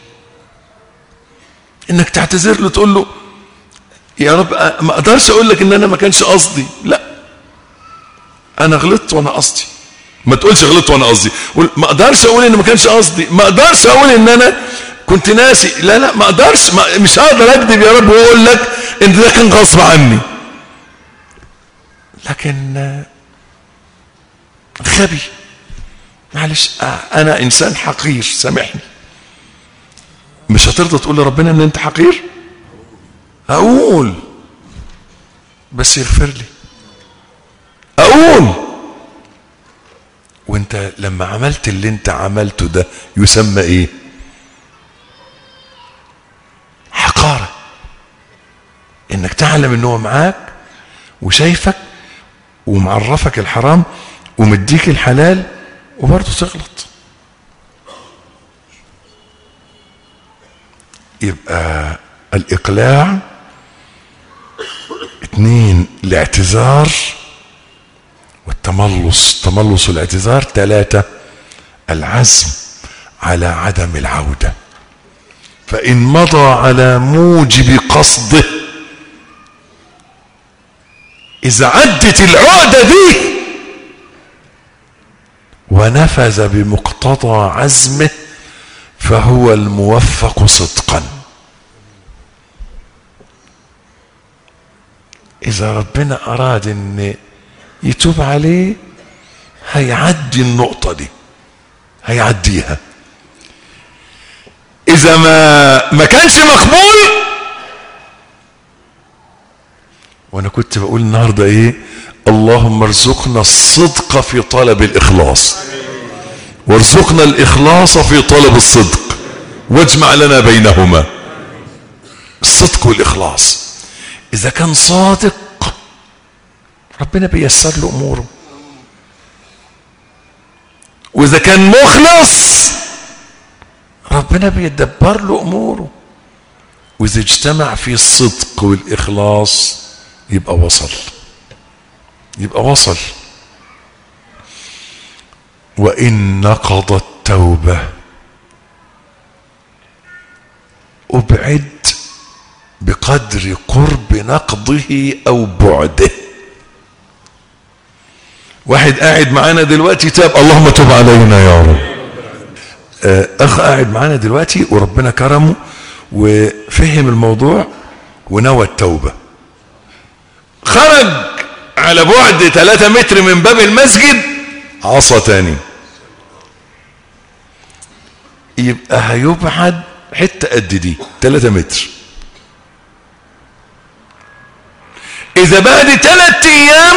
انك تعتذر له تقول له يا رب ما اقدرش اقول لك ان انا ما كانش قصدي لا انا غلطت وانا قصدي ما تقولش غلطت وانا قصدي ما اقدرش اقول ان ما كانش قصدي ما اقدرش اقول ان انا كنت ناسي لا لا ما اقدرش ما مش هقدر اكذب يا رب واقول لك ان ده كان غصب عني لكن غبي معلش انا انسان حقير سامحني مش هترضى تقول لربنا ان انت حقير اقول بس يغفر لي اقول وانت لما عملت اللي انت عملته ده يسمى ايه حقارة انك تعلم ان هو معاك وشايفك ومعرفك الحرام ومديك الحلال وبرضه تغلط يبقى الاقلاع اتنين الاعتذار والتملص تملص الاعتذار ثلاثة العزم على عدم العودة فإن مضى على موجب قصده إذا عدت العقدة دي ونفذ بمقتضى عزمه فهو الموفق صدقا إذا ربنا أراد أن يتوب عليه هيعدي النقطة دي هيعديها إذا ما ما كانش مقبول وأنا كنت بقول النهاردة إيه اللهم ارزقنا الصدق في طلب الإخلاص وارزقنا الإخلاص في طلب الصدق واجمع لنا بينهما الصدق والإخلاص إذا كان صادق ربنا بيسر له أموره وإذا كان مخلص ربنا بيدبر له أموره وإذا اجتمع في الصدق والإخلاص يبقى وصل يبقى وصل وإن نقض التوبة أبعد بقدر قرب نقضه أو بعده واحد قاعد معانا دلوقتي تاب اللهم تب علينا يا رب أخ قاعد معانا دلوقتي وربنا كرمه وفهم الموضوع ونوى التوبة خرج على بعد 3 متر من باب المسجد عصا تاني يبقى هيبعد حتة قد دي 3 متر إذا بعد ثلاث أيام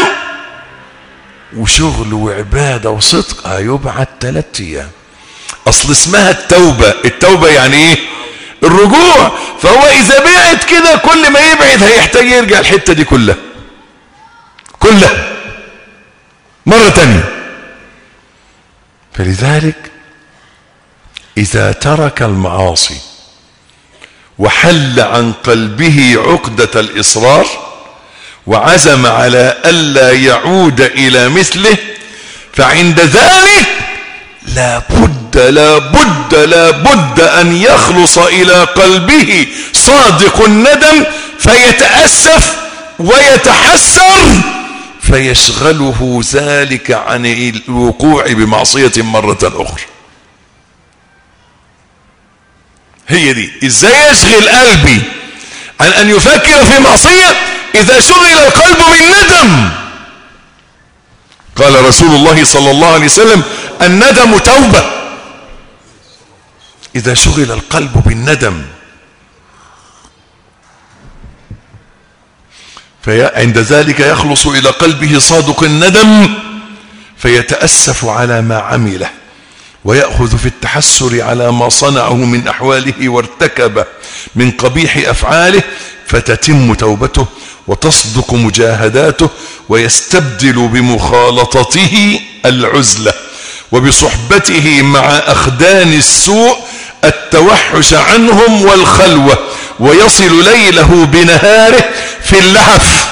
وشغل وعبادة وصدق هيبعد ثلاث أيام أصل اسمها التوبة التوبة يعني إيه الرجوع فهو إذا بعد كده كل ما يبعد هيحتاج يرجع الحتة دي كلها كلها مرة تانية فلذلك إذا ترك المعاصي وحل عن قلبه عقدة الإصرار وعزم على ألا يعود إلى مثله فعند ذلك لا بد لا بد لا بد أن يخلص إلى قلبه صادق الندم فيتأسف ويتحسر فيشغله ذلك عن الوقوع بمعصية مرة أخرى هي دي ازاي يشغل قلبي عن ان يفكر في معصية اذا شغل القلب بالندم قال رسول الله صلى الله عليه وسلم الندم توبة اذا شغل القلب بالندم فعند ذلك يخلص الى قلبه صادق الندم فيتأسف على ما عمله ويأخذ في التحسر على ما صنعه من أحواله وارتكبه من قبيح أفعاله فتتم توبته وتصدق مجاهداته ويستبدل بمخالطته العزلة وبصحبته مع أخدان السوء التوحش عنهم والخلوة ويصل ليله بنهاره في اللهف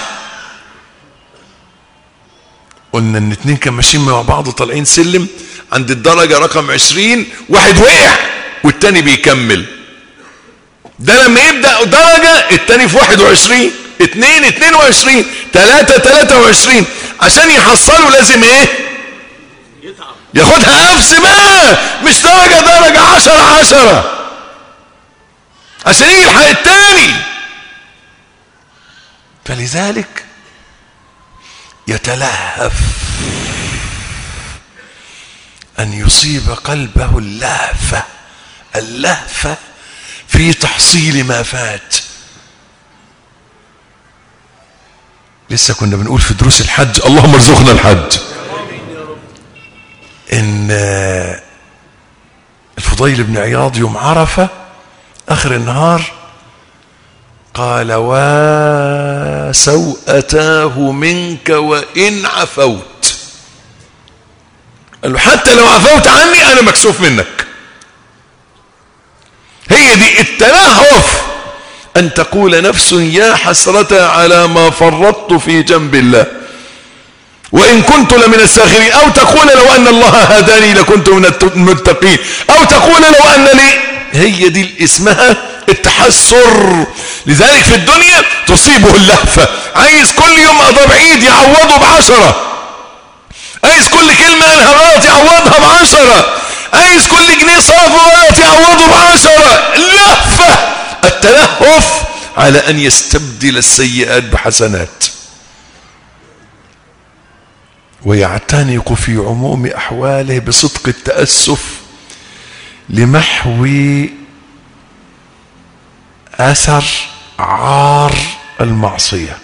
قلنا ان اتنين كانوا ماشيين مع بعض طالعين سلم عند الدرجة رقم عشرين واحد وقع والتاني بيكمل ده لما يبدأ درجة التاني في واحد وعشرين اتنين اتنين وعشرين تلاتة تلاتة وعشرين عشان يحصلوا لازم ايه ياخدها نفس ما مش درجة درجة عشرة عشرة عشان يلحق التاني فلذلك يتلهف أن يصيب قلبه اللهفة اللهفة في تحصيل ما فات لسه كنا بنقول في دروس الحج اللهم ارزقنا الحج ان الفضيل بن عياض يوم عرفة اخر النهار قال وسوءتاه منك وان عفوت قال له حتى لو عفوت عني انا مكسوف منك هي دي التلهف أن تقول نفس يا حسرة على ما فرطت في جنب الله وإن كنت لمن الساخرين أو تقول لو أن الله هداني لكنت من المتقين أو تقول لو أن لي هي دي اسمها التحسر لذلك في الدنيا تصيبه اللهفة عايز كل يوم قضى بعيد يعوضه بعشرة عايز كل كلمة قالها غلط يعوضها بعشرة عايز كل جنيه صرفه غلط يعوضه بعشرة لهفة التلهف على أن يستبدل السيئات بحسنات ويعتنق في عموم أحواله بصدق التأسف لمحو أثر عار المعصية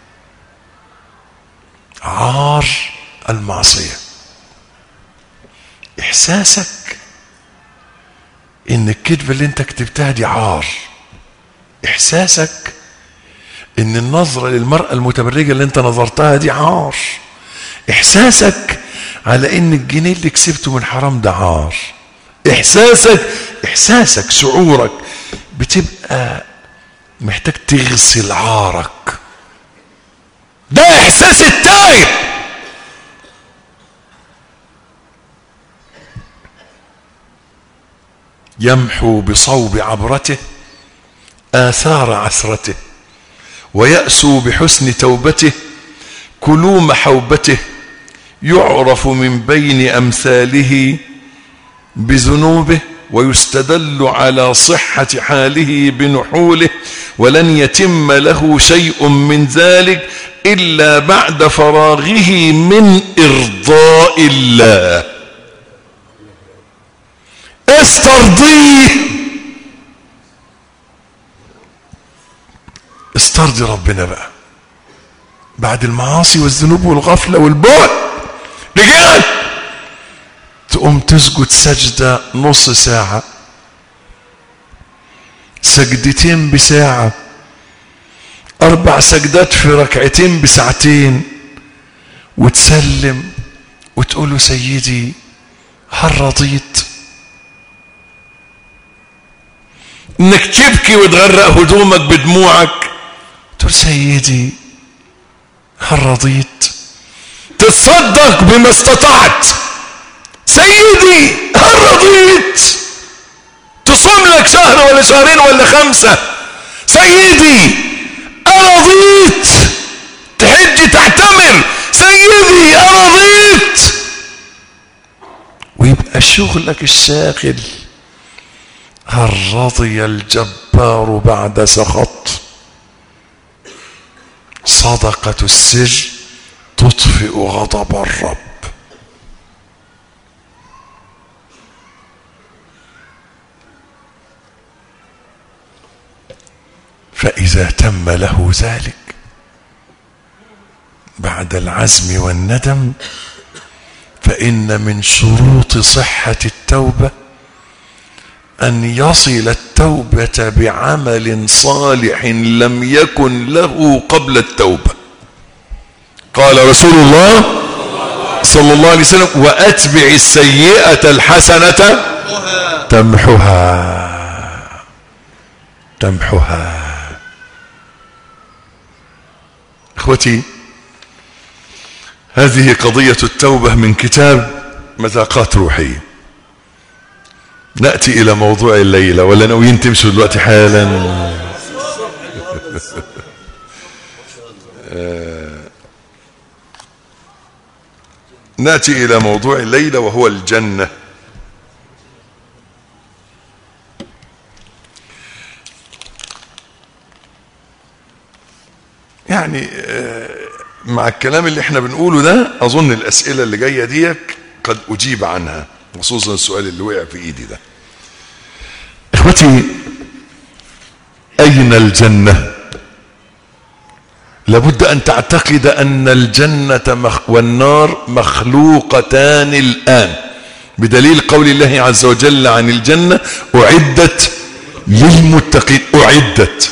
عار المعصية إحساسك إن الكذبة اللي أنت كتبتها دي عار إحساسك إن النظرة للمرأة المتبرجة اللي أنت نظرتها دي عار إحساسك على إن الجنيه اللي كسبته من حرام ده عار إحساسك إحساسك شعورك بتبقى محتاج تغسل عارك ده إحساس التائب يمحو بصوب عبرته آثار عثرته ويأسو بحسن توبته كلوم حوبته يعرف من بين أمثاله بذنوبه ويستدل على صحة حاله بنحوله ولن يتم له شيء من ذلك إلا بعد فراغه من إرضاء الله استرضيه استرضي ربنا بقى بعد المعاصي والذنوب والغفلة والبعد رجال تقوم تسجد سجدة نص ساعة سجدتين بساعة أربع سجدات في ركعتين بساعتين وتسلم وتقول له سيدي هل رضيت انك تبكي وتغرق هدومك بدموعك تقول سيدي هل رضيت تتصدق بما استطعت سيدي هل رضيت تصوم لك شهر ولا شهرين ولا خمسة سيدي أرضيت تحج تعتمر سيدي أرضيت ويبقى شغلك الشاغل هل رضي الجبار بعد سخط صدقة السر تطفئ غضب الرب فإذا تم له ذلك بعد العزم والندم فإن من شروط صحة التوبة أن يصل التوبة بعمل صالح لم يكن له قبل التوبة قال رسول الله صلى الله عليه وسلم وأتبع السيئة الحسنة تمحها تمحها اخوتي هذه قضية التوبة من كتاب مذاقات روحية نأتي إلى موضوع الليلة ولا ناويين تمشوا دلوقتي حالا نأتي إلى موضوع الليلة وهو الجنة يعني مع الكلام اللي احنا بنقوله ده أظن الأسئلة اللي جاية ديك قد أجيب عنها خصوصا السؤال اللي وقع في ايدي ده اخوتي اين الجنه لابد ان تعتقد ان الجنه مخ والنار مخلوقتان الان بدليل قول الله عز وجل عن الجنه اعدت للمتقين اعدت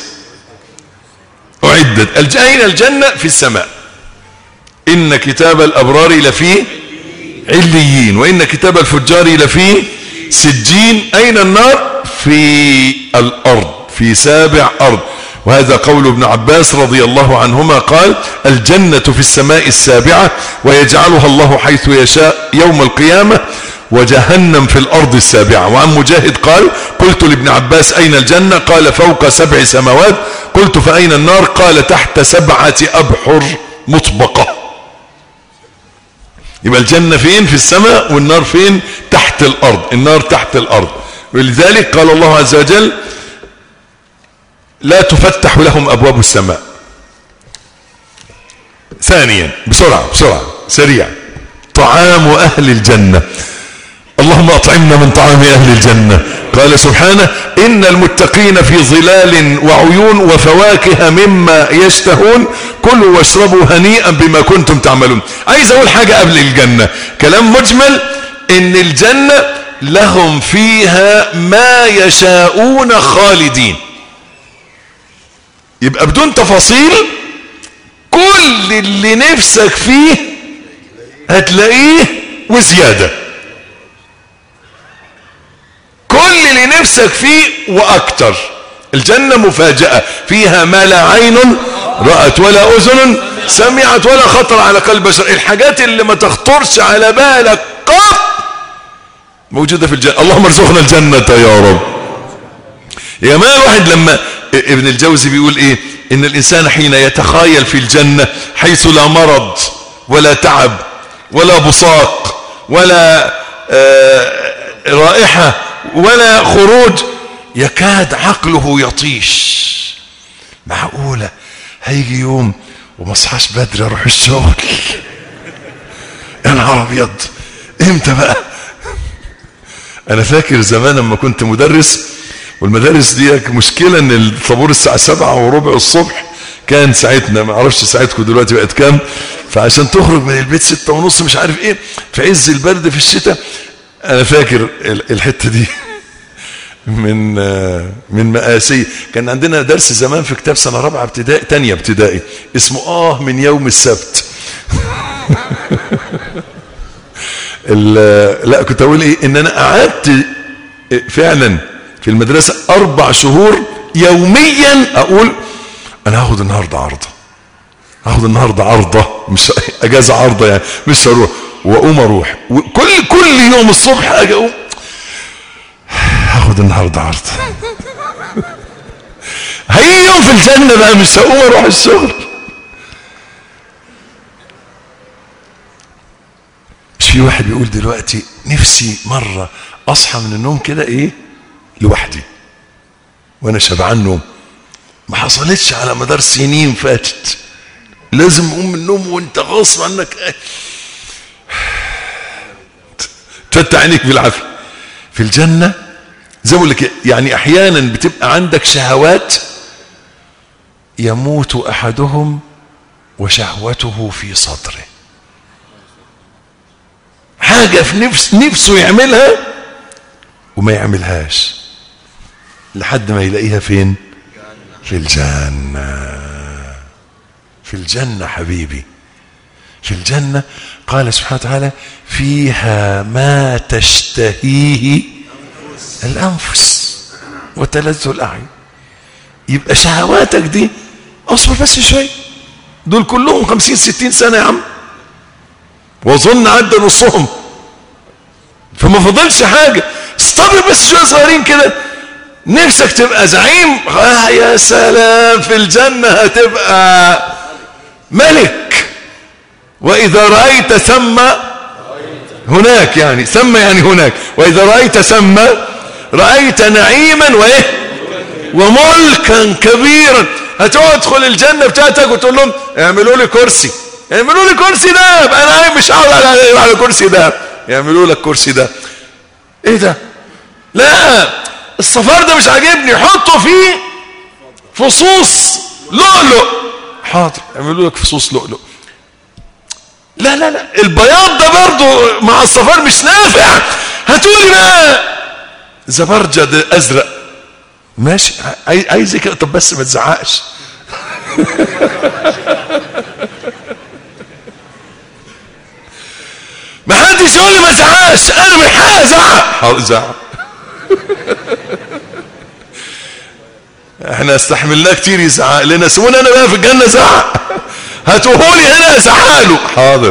اعدت اين الجنه في السماء ان كتاب الابرار لفي عليين وان كتاب الفجار لفي سجين اين النار في الارض في سابع ارض وهذا قول ابن عباس رضي الله عنهما قال الجنة في السماء السابعة ويجعلها الله حيث يشاء يوم القيامة وجهنم في الأرض السابعة وعن مجاهد قال قلت لابن عباس أين الجنة قال فوق سبع سماوات قلت فأين النار قال تحت سبعة أبحر مطبقة يبقى الجنة فين في السماء والنار فين تحت الأرض النار تحت الأرض ولذلك قال الله عز وجل لا تفتح لهم أبواب السماء ثانيا بسرعة بسرعة سريع طعام أهل الجنة اللهم أطعمنا من طعام أهل الجنة قال سبحانه إن المتقين في ظلال وعيون وفواكه مما يشتهون كلوا واشربوا هنيئا بما كنتم تعملون عايز أقول حاجة قبل الجنة كلام مجمل إن الجنة لهم فيها ما يشاءون خالدين يبقى بدون تفاصيل كل اللي نفسك فيه هتلاقيه وزيادة كل اللي نفسك فيه واكتر الجنة مفاجأة فيها ما لا عين رأت ولا اذن سمعت ولا خطر على قلب بشر الحاجات اللي ما تخطرش على بالك قط موجودة في الجنة اللهم ارزقنا الجنة يا رب يا جماعة الواحد لما ابن الجوزي بيقول ايه ان الانسان حين يتخايل في الجنة حيث لا مرض ولا تعب ولا بصاق ولا آه رائحة ولا خروج يكاد عقله يطيش معقولة هيجي يوم ومصحاش بدري اروح الشغل يا نهار ابيض امتى بقى انا فاكر زمان لما كنت مدرس والمدارس دي مشكلة ان الطابور الساعة سبعة وربع الصبح كان ساعتنا ما اعرفش ساعتكم دلوقتي بقت كام فعشان تخرج من البيت ستة ونص مش عارف ايه في عز البرد في الشتاء انا فاكر الحتة دي من من مآسي كان عندنا درس زمان في كتاب سنة رابعة ابتدائي تانية ابتدائي اسمه اه من يوم السبت لا كنت اقول ايه ان انا قعدت فعلا في المدرسة اربع شهور يوميا اقول انا هاخد النهاردة عرضة هاخد النهاردة عرضة مش اجازة عرضة يعني مش هروح واقوم اروح وكل كل يوم الصبح اجي اقوم هاخد النهاردة عرضة هي يوم في الجنة بقى مش هقوم اروح الشغل مش في واحد بيقول دلوقتي نفسي مرة اصحى من النوم كده ايه لوحدي وانا شبعان نوم ما حصلتش على مدار سنين فاتت لازم اقوم من النوم وانت غصب عنك تفتح عينيك بالعافيه في الجنه زي ما لك يعني احيانا بتبقى عندك شهوات يموت احدهم وشهوته في صدره حاجه في نفس نفسه يعملها وما يعملهاش لحد ما يلاقيها فين في الجنة في الجنة حبيبي في الجنة قال سبحانه وتعالى فيها ما تشتهيه الأنفس وتلذ الأعين يبقى شهواتك دي اصبر بس شوي دول كلهم خمسين ستين سنة يا عم واظن عدى نصهم فما فضلش حاجة استبر بس شوية صغيرين كده نفسك تبقى زعيم آه يا سلام في الجنة هتبقى ملك وإذا رأيت ثم هناك يعني ثم يعني هناك وإذا رأيت ثم رأيت نعيما وإيه وملكا كبيرا هتقعد تدخل الجنة بتاعتك وتقول لهم اعملوا لي كرسي اعملوا لي كرسي ده انا مش هقعد على, على كرسي ده يعملوا لك كرسي ده ايه ده لا الصفار ده مش عاجبني حطه فيه فصوص لؤلؤ حاضر اعملوا لك فصوص لؤلؤ لا لا لا البياض ده برضه مع الصفار مش نافع هاتولي بقى زبرجد ازرق ماشي عايز كده طب بس ما تزعقش ما حدش يقول لي ما تزعقش انا من حقي ازعق حاضر زعق احنا استحملناه كتير يزعق لنا سيبونا انا بقى في الجنه زعق هاتوهولي هنا ازعق له حاضر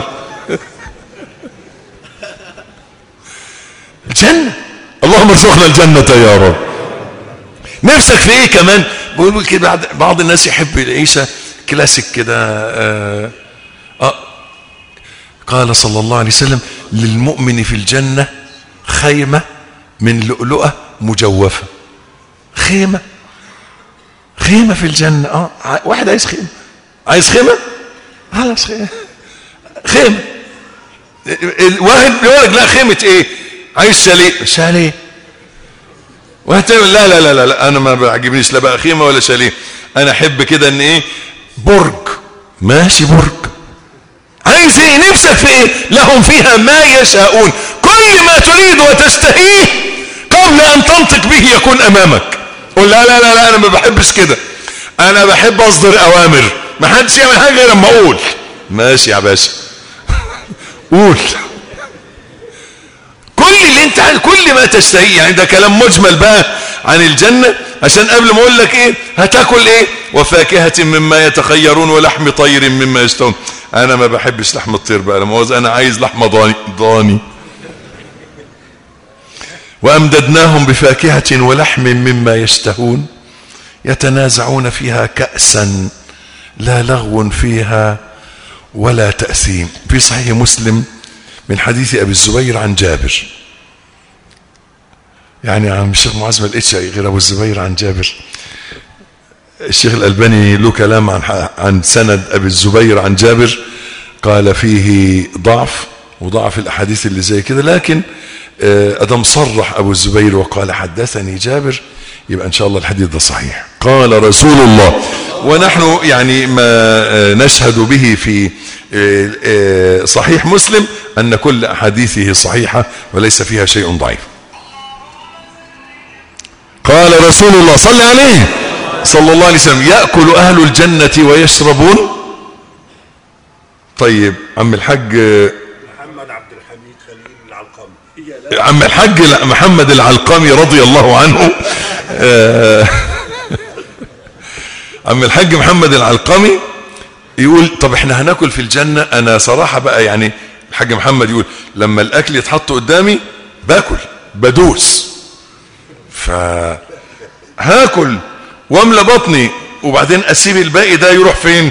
الجنه اللهم ارزقنا الجنه يا رب نفسك في ايه كمان بقول كده بعض الناس يحب العيشه كلاسيك كده آه, آه قال صلى الله عليه وسلم للمؤمن في الجنة خيمة من لؤلؤة مجوفة خيمة خيمة في الجنة اه واحد عايز خيمة عايز خيمة خلاص خيمة خيمة واحد يقول لك لا خيمة ايه عايز شاليه شاليه واحد لا لا لا لا, لا انا ما بعجبنيش لا بقى خيمة ولا شاليه انا احب كده ان ايه برج ماشي برج عايز ايه نفسك في ايه لهم فيها ما يشاءون كل ما تريد وتشتهيه قبل ان تنطق به يكون امامك قل لا لا لا, لا انا ما بحبش كده انا بحب اصدر اوامر ما حدش يعمل حاجه غير اما اقول ماشي يا باشا قول كل اللي انت عايز كل ما تشتهيه يعني ده كلام مجمل بقى عن الجنة عشان قبل ما اقول لك ايه هتاكل ايه وفاكهة مما يتخيرون ولحم طير مما يشتهون انا ما بحبش لحم الطير بقى لما انا عايز لحم ضاني ضاني وامددناهم بفاكهة ولحم مما يشتهون يتنازعون فيها كأسا لا لغو فيها ولا تأثيم في صحيح مسلم من حديث أبي الزبير عن جابر يعني عن الشيخ معاذ ما لقيتش غير أبو الزبير عن جابر الشيخ الألباني له كلام عن عن سند أبي الزبير عن جابر قال فيه ضعف وضعف الأحاديث اللي زي كده لكن أدم صرح أبو الزبير وقال حدثني جابر يبقى إن شاء الله الحديث ده صحيح قال رسول الله ونحن يعني ما نشهد به في صحيح مسلم أن كل أحاديثه صحيحة وليس فيها شيء ضعيف قال رسول الله صلى عليه صلى الله عليه وسلم يأكل أهل الجنة ويشربون طيب عم الحاج محمد عبد الحميد خليل العلقمي عم الحاج محمد العلقمي رضي الله عنه عم الحاج محمد العلقمي يقول طب احنا هناكل في الجنة انا صراحة بقى يعني الحاج محمد يقول لما الاكل يتحط قدامي باكل بدوس ف هاكل واملى بطني وبعدين اسيب الباقي ده يروح فين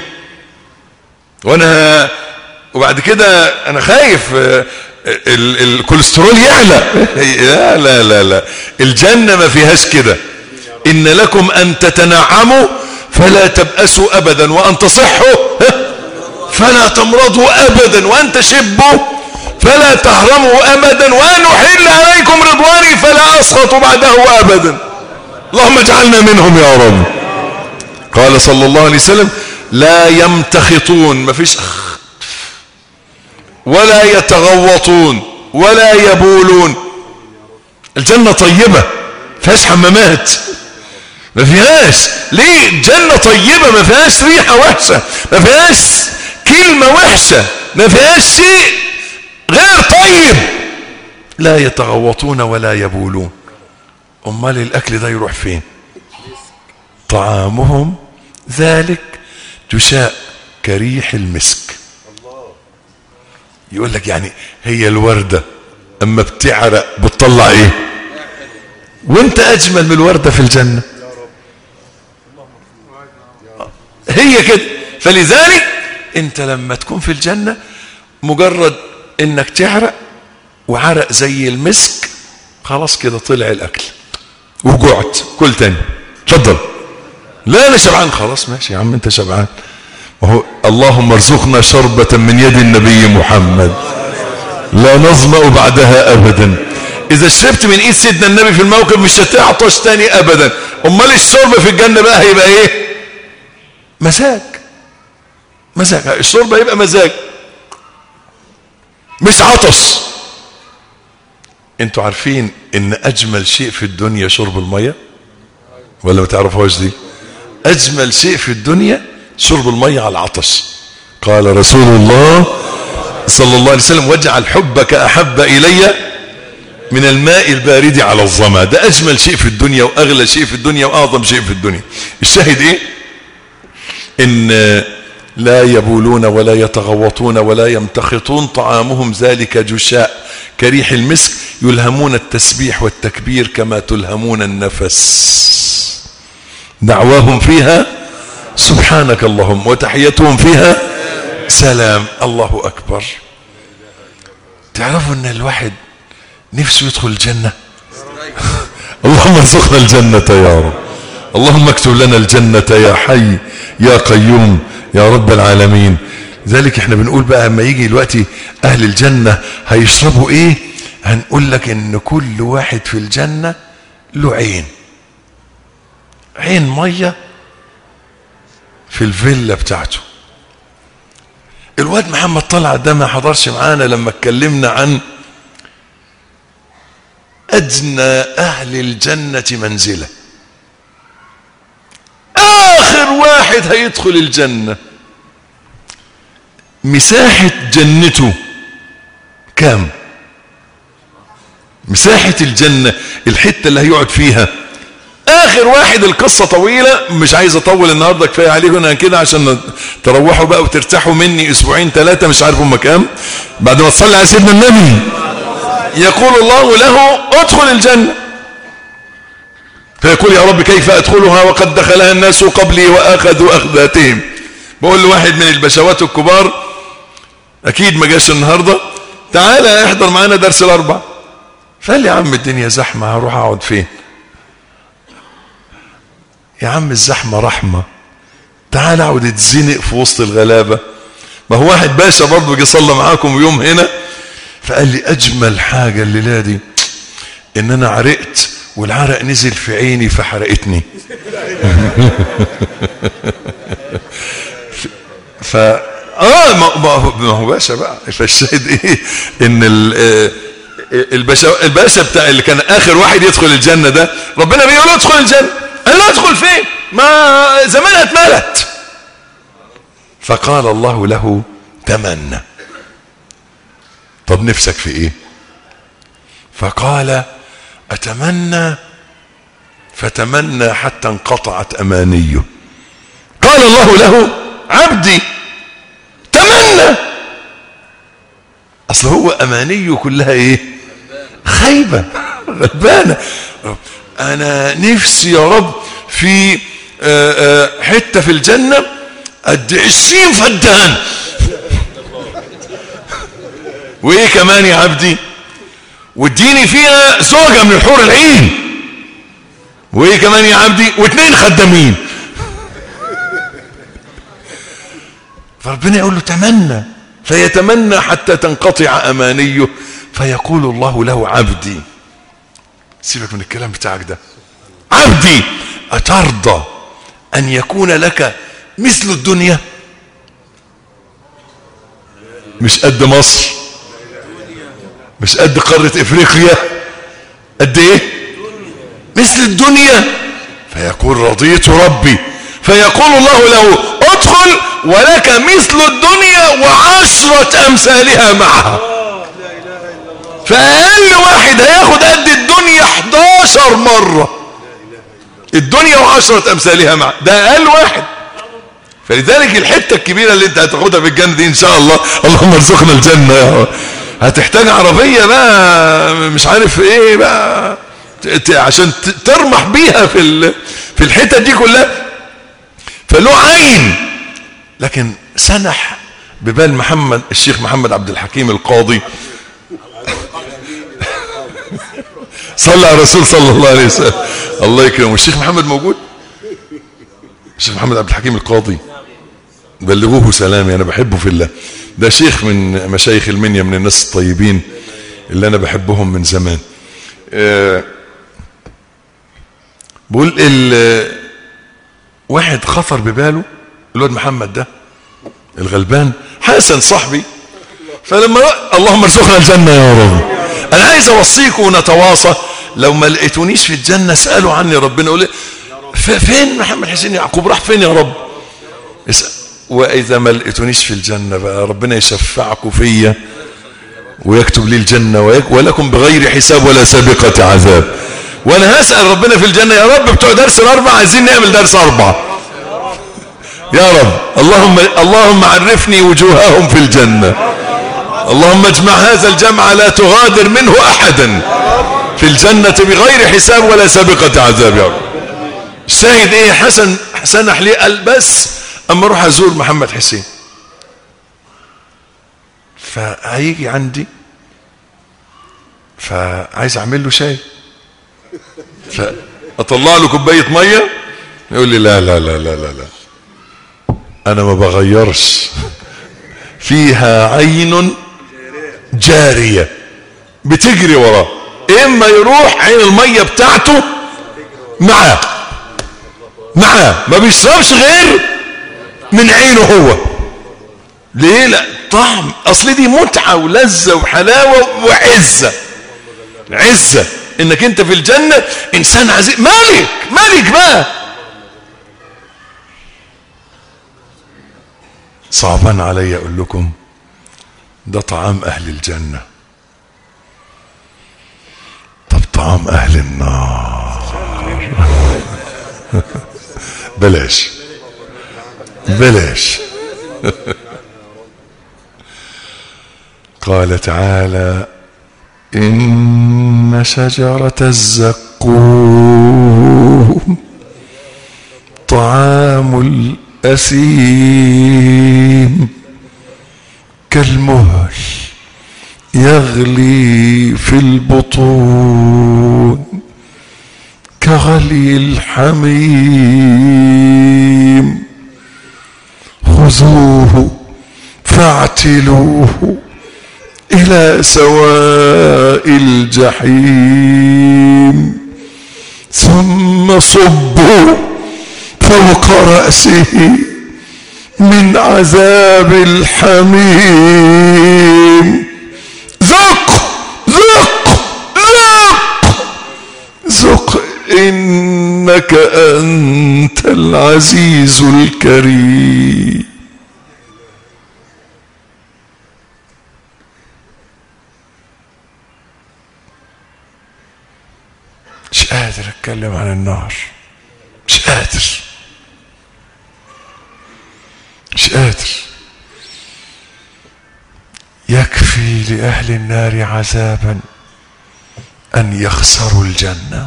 وانا وبعد كده انا خايف الكوليسترول يعلى لا لا لا لا الجنة ما فيهاش كده ان لكم ان تتنعموا فلا تبأسوا ابدا وان تصحوا فلا تمرضوا ابدا وان تشبوا فلا تهرموا ابدا وان احل عليكم رضواني فلا اسخط بعده ابدا اللهم اجعلنا منهم يا رب قال صلى الله عليه وسلم لا يمتخطون ما فيش ولا يتغوطون ولا يبولون الجنة طيبة فيهاش حمامات ما فيهاش ليه جنة طيبة ما فيهاش ريحة وحشة ما فيهاش كلمة وحشة ما فيهاش شيء غير طيب لا يتغوطون ولا يبولون امال الاكل ده يروح فين طعامهم ذلك تشاء كريح المسك يقول لك يعني هي الوردة اما بتعرق بتطلع ايه وانت اجمل من الوردة في الجنة هي كده فلذلك انت لما تكون في الجنة مجرد انك تعرق وعرق زي المسك خلاص كده طلع الاكل وجعت كل تاني اتفضل لا انا شبعان خلاص ماشي يا عم انت شبعان وهو اللهم ارزقنا شربة من يد النبي محمد لا نظمأ بعدها ابدا اذا شربت من ايد سيدنا النبي في الموقف مش هتعطش تاني ابدا امال الشرب في الجنة بقى هيبقى ايه مزاج مزاج الشرب هيبقى مزاج مش عطش انتوا عارفين ان اجمل شيء في الدنيا شرب المية ولا ما تعرفوش دي اجمل شيء في الدنيا شرب المية على العطش قال رسول الله صلى الله عليه وسلم واجعل حبك احب الي من الماء البارد على الظما ده اجمل شيء في الدنيا واغلى شيء في الدنيا واعظم شيء في الدنيا الشاهد ايه ان لا يبولون ولا يتغوطون ولا يمتخطون طعامهم ذلك جشاء كريح المسك يلهمون التسبيح والتكبير كما تلهمون النفس دعواهم فيها سبحانك اللهم وتحيتهم فيها سلام الله أكبر تعرفوا أن الواحد نفسه يدخل الجنة اللهم ارزقنا الجنة يا رب اللهم اكتب لنا الجنة يا حي يا قيوم يا رب العالمين ذلك احنا بنقول بقى اما يجي دلوقتي اهل الجنة هيشربوا ايه هنقول لك ان كل واحد في الجنة له عين عين مية في الفيلا بتاعته الواد محمد طلع ده ما حضرش معانا لما اتكلمنا عن أدنى أهل الجنة منزلة آخر واحد هيدخل الجنة مساحة جنته كام مساحة الجنة الحتة اللي هيقعد فيها اخر واحد القصة طويلة مش عايز اطول النهاردة كفاية عليكم انا كده عشان تروحوا بقى وترتاحوا مني اسبوعين ثلاثة مش عارف هم كام بعد ما تصلي على سيدنا النبي يقول الله له ادخل الجنة فيقول يا رب كيف ادخلها وقد دخلها الناس قبلي واخذوا اخذاتهم بقول لواحد من البشوات الكبار اكيد ما جاش النهاردة تعالى احضر معانا درس الاربع فقال لي يا عم الدنيا زحمة هروح اقعد فين يا عم الزحمة رحمة تعال اقعد اتزنق في وسط الغلابة ما هو واحد باشا برضه جه صلى معاكم يوم هنا فقال لي اجمل حاجة الليلة دي ان انا عرقت والعرق نزل في عيني فحرقتني ف اه ما هو باشا بقى فالشاهد ايه ان ال الباشا الباشا بتاع اللي كان اخر واحد يدخل الجنه ده ربنا بيقول له ادخل الجنه قال له ادخل فين ما زمانها اتملت فقال الله له تمنى طب نفسك في ايه فقال اتمنى فتمنى حتى انقطعت امانيه قال الله له عبدي تمنى اصل هو امانيه كلها ايه خيبه غلبانه انا نفسي يا رب في آآ آآ حته في الجنه قد عشرين فدان وايه كمان يا عبدي واديني فيها زوجه من الحور العين وايه كمان يا عبدي واثنين خدامين فربنا يقول له تمنى فيتمنى حتى تنقطع امانيه فيقول الله له عبدي سيبك من الكلام بتاعك ده عبدي أترضى أن يكون لك مثل الدنيا مش قد مصر مش قد قارة إفريقيا قد إيه مثل الدنيا فيقول رضيت ربي فيقول الله له ادخل ولك مثل الدنيا وعشرة أمثالها معها فأقل واحد هياخد قد الدنيا 11 مرة الدنيا وعشرة أمثالها مع ده أقل واحد فلذلك الحتة الكبيرة اللي انت هتاخدها في الجنة دي إن شاء الله اللهم ارزقنا الجنة يا رب هتحتاج عربية بقى مش عارف ايه بقى عشان ترمح بيها في في الحتة دي كلها فله عين لكن سنح ببال محمد الشيخ محمد عبد الحكيم القاضي صلى على الرسول صلى الله عليه وسلم الله يكرمه الشيخ محمد موجود الشيخ محمد عبد الحكيم القاضي بلغوه سلامي انا بحبه في الله ده شيخ من مشايخ المنيا من الناس الطيبين اللي انا بحبهم من زمان آه، بقول ال واحد خطر بباله الواد محمد ده الغلبان حسن صاحبي فلما اللهم ارزقنا الجنة يا رب انا عايز اوصيكم ونتواصى لو ما لقيتونيش في الجنة اسألوا عني ربنا يقول لي، ف- فين محمد حسين يعقوب راح فين يا رب اسأل واذا ما لقيتونيش في الجنة بقى ربنا يشفعكم فيا ويكتب لي الجنة ويك ولكم بغير حساب ولا سابقة عذاب وانا هسأل ربنا في الجنة يا رب بتوع درس الاربع عايزين نعمل درس اربع يا رب اللهم اللهم عرفني وجوههم في الجنة اللهم اجمع هذا الجمع لا تغادر منه احدا في الجنة بغير حساب ولا سابقة عذاب يا رب الشاهد ايه حسن حسن احليه قال بس اما اروح ازور محمد حسين فهيجي عندي فعايز اعمل له شاي فاطلع له كوبايه ميه يقول لي لا لا لا لا لا لا انا ما بغيرش فيها عين جاريه بتجري وراه اما يروح عين الميه بتاعته معاه معاه ما بيشربش غير من عينه هو ليه لا طعم اصل دي متعه ولذه وحلاوه وعزه عزه انك انت في الجنه انسان عزيز مالك مالك بقى صعبان علي اقول لكم ده طعام اهل الجنه طب طعام اهل النار بلاش بلاش قال تعالى إن شجرة الزقوم طعام الأثيم كالمهل يغلي في البطون كغلي الحميم خذوه فاعتلوه إلى سواء الجحيم ثم صبوا فوق رأسه من عذاب الحميم ذق ذق ذق ذق إنك أنت العزيز الكريم مش قادر اتكلم عن النار مش قادر مش قادر يكفي لأهل النار عذابا أن يخسروا الجنة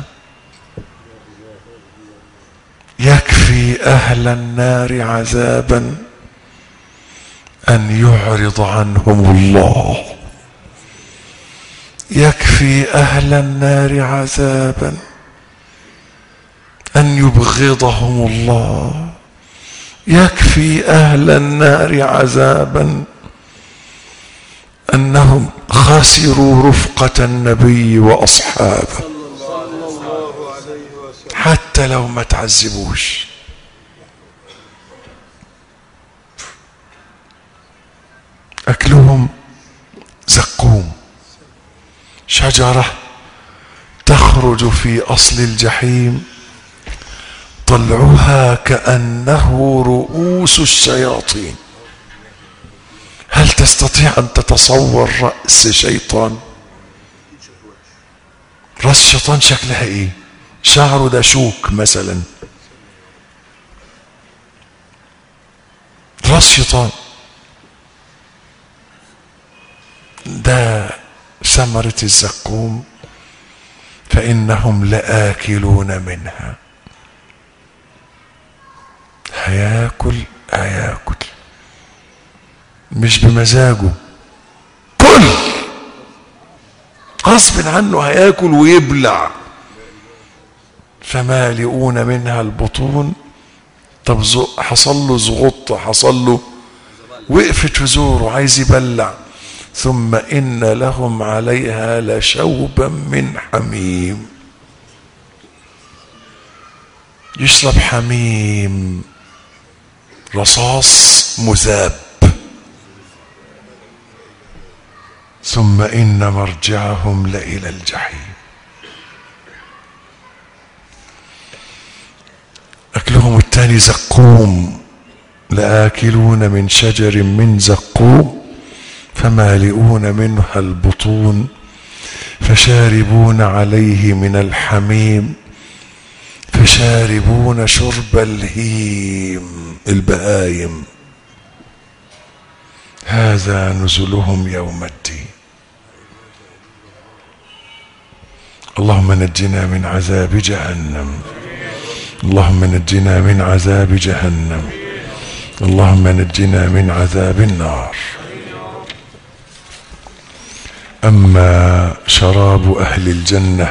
يكفي أهل النار عذابا أن يعرض عنهم الله يكفي أهل النار عذابا أن يبغضهم الله يكفي أهل النار عذابا أنهم خسروا رفقة النبي وأصحابه حتى لو ما تعذبوش أكلهم زقوم شجرة تخرج في أصل الجحيم طلعها كأنه رؤوس الشياطين هل تستطيع أن تتصور رأس شيطان رأس شيطان شكلها إيه شعره ده شوك مثلا رأس شيطان ده ثمرة الزقوم فإنهم لآكلون منها هياكل هياكل مش بمزاجه كل غصب عنه هياكل ويبلع فمالئون منها البطون طب حصل له زغط حصل له وقفت في زوره عايز يبلع ثم إن لهم عليها لشوبا من حميم يشرب حميم رصاص مذاب ثم إن مرجعهم لإلى الجحيم أكلهم الثاني زقوم لآكلون من شجر من زقوم فمالئون منها البطون فشاربون عليه من الحميم فشاربون شرب الهيم البهايم هذا نزلهم يوم الدين اللهم نجنا من عذاب جهنم اللهم نجنا من عذاب جهنم اللهم نجنا من عذاب النار اما شراب اهل الجنه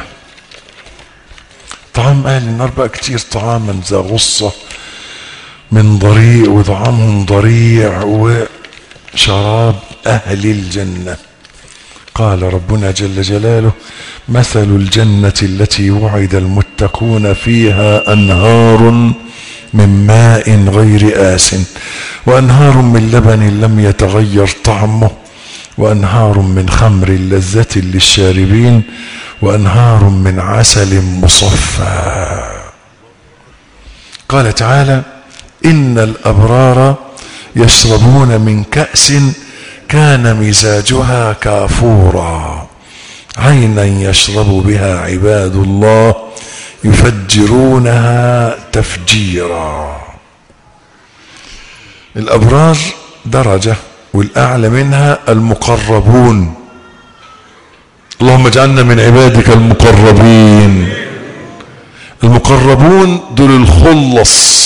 طعام اهل النار بقى كتير طعاما ذا غصه من ضريع وطعامهم ضريع وشراب اهل الجنه قال ربنا جل جلاله مثل الجنه التي وعد المتقون فيها انهار من ماء غير آس وأنهار من لبن لم يتغير طعمه وأنهار من خمر لذة للشاربين وأنهار من عسل مصفى قال تعالى إن الأبرار يشربون من كأس كان مزاجها كافورا عينا يشرب بها عباد الله يفجرونها تفجيرا الابرار درجه والاعلى منها المقربون اللهم اجعلنا من عبادك المقربين المقربون دول الخلص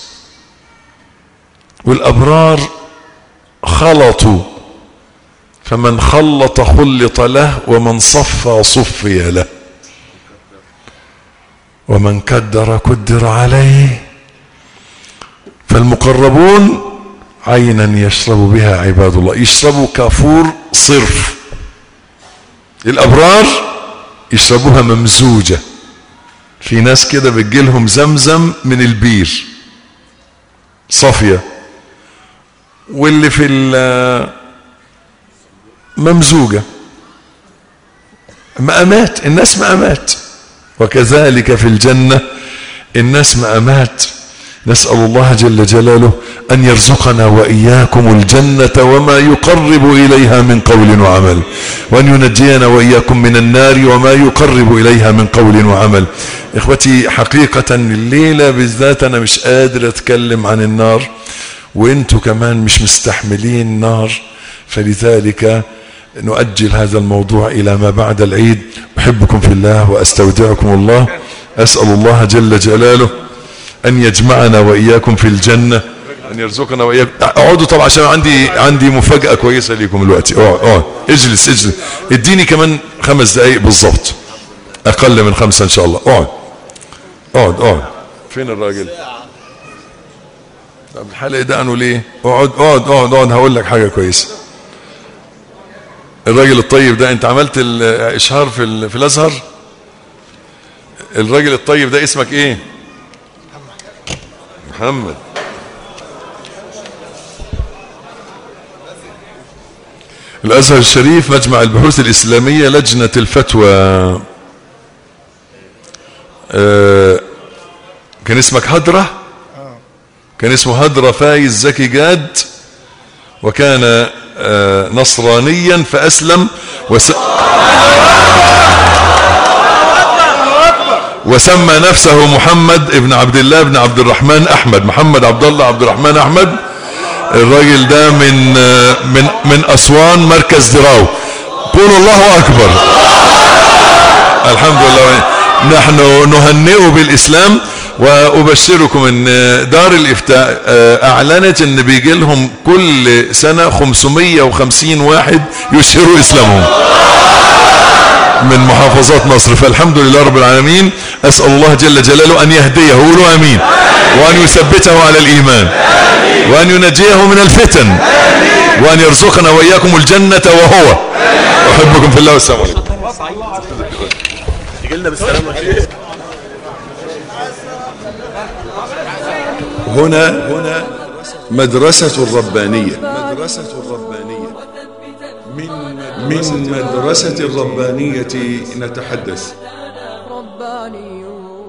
والابرار خلطوا فمن خلط خلط له ومن صفى صفي له ومن كدر كدر عليه فالمقربون عينا يشرب بها عباد الله يشربوا كافور صرف الابرار يشربوها ممزوجه في ناس كده بتجيلهم زمزم من البير صافيه واللي في ممزوجه مقامات الناس مقامات وكذلك في الجنة الناس مقامات نسأل الله جل جلاله أن يرزقنا وإياكم الجنة وما يقرب إليها من قول وعمل وأن ينجينا وإياكم من النار وما يقرب إليها من قول وعمل إخوتي حقيقة الليلة بالذات أنا مش قادر أتكلم عن النار وإنتوا كمان مش مستحملين النار فلذلك نؤجل هذا الموضوع إلى ما بعد العيد أحبكم في الله وأستودعكم الله أسأل الله جل جلاله أن يجمعنا وإياكم في الجنة أن يرزقنا وإياكم اقعدوا طبعا عشان عندي عندي مفاجأة كويسة ليكم دلوقتي اقعد اقعد اجلس اجلس اديني كمان خمس دقايق بالظبط أقل من خمسة إن شاء الله اقعد اقعد اقعد فين الراجل؟ طب الحلقة ده أنه ليه؟ اقعد اقعد اقعد اقعد هقول لك حاجة كويسة الراجل الطيب ده انت عملت الاشهار في في الازهر الراجل الطيب ده اسمك ايه محمد الازهر الشريف مجمع البحوث الاسلاميه لجنه الفتوى آه كان اسمك هدره كان اسمه هدره فايز زكي جاد وكان آه نصرانيا فأسلم وس... وسمى نفسه محمد ابن عبد الله بن عبد الرحمن أحمد محمد عبد الله عبد الرحمن أحمد الراجل ده من آه من من أسوان مركز دراو قولوا الله أكبر الحمد لله نحن نهنئه بالإسلام وأبشركم أن دار الإفتاء أعلنت أن بيجي لهم كل سنة 550 واحد يشهروا إسلامهم من محافظات مصر فالحمد لله رب العالمين أسأل الله جل جلاله أن يهديه قولوا أمين وأن يثبته على الإيمان وأن ينجيه من الفتن وأن يرزقنا وإياكم الجنة وهو أحبكم في الله والسلام عليكم يجي لنا بالسلامه يا شيخ هنا هنا مدرسة الربانية مدرسة الربانية من مدرسة الربانية نتحدث ربانيون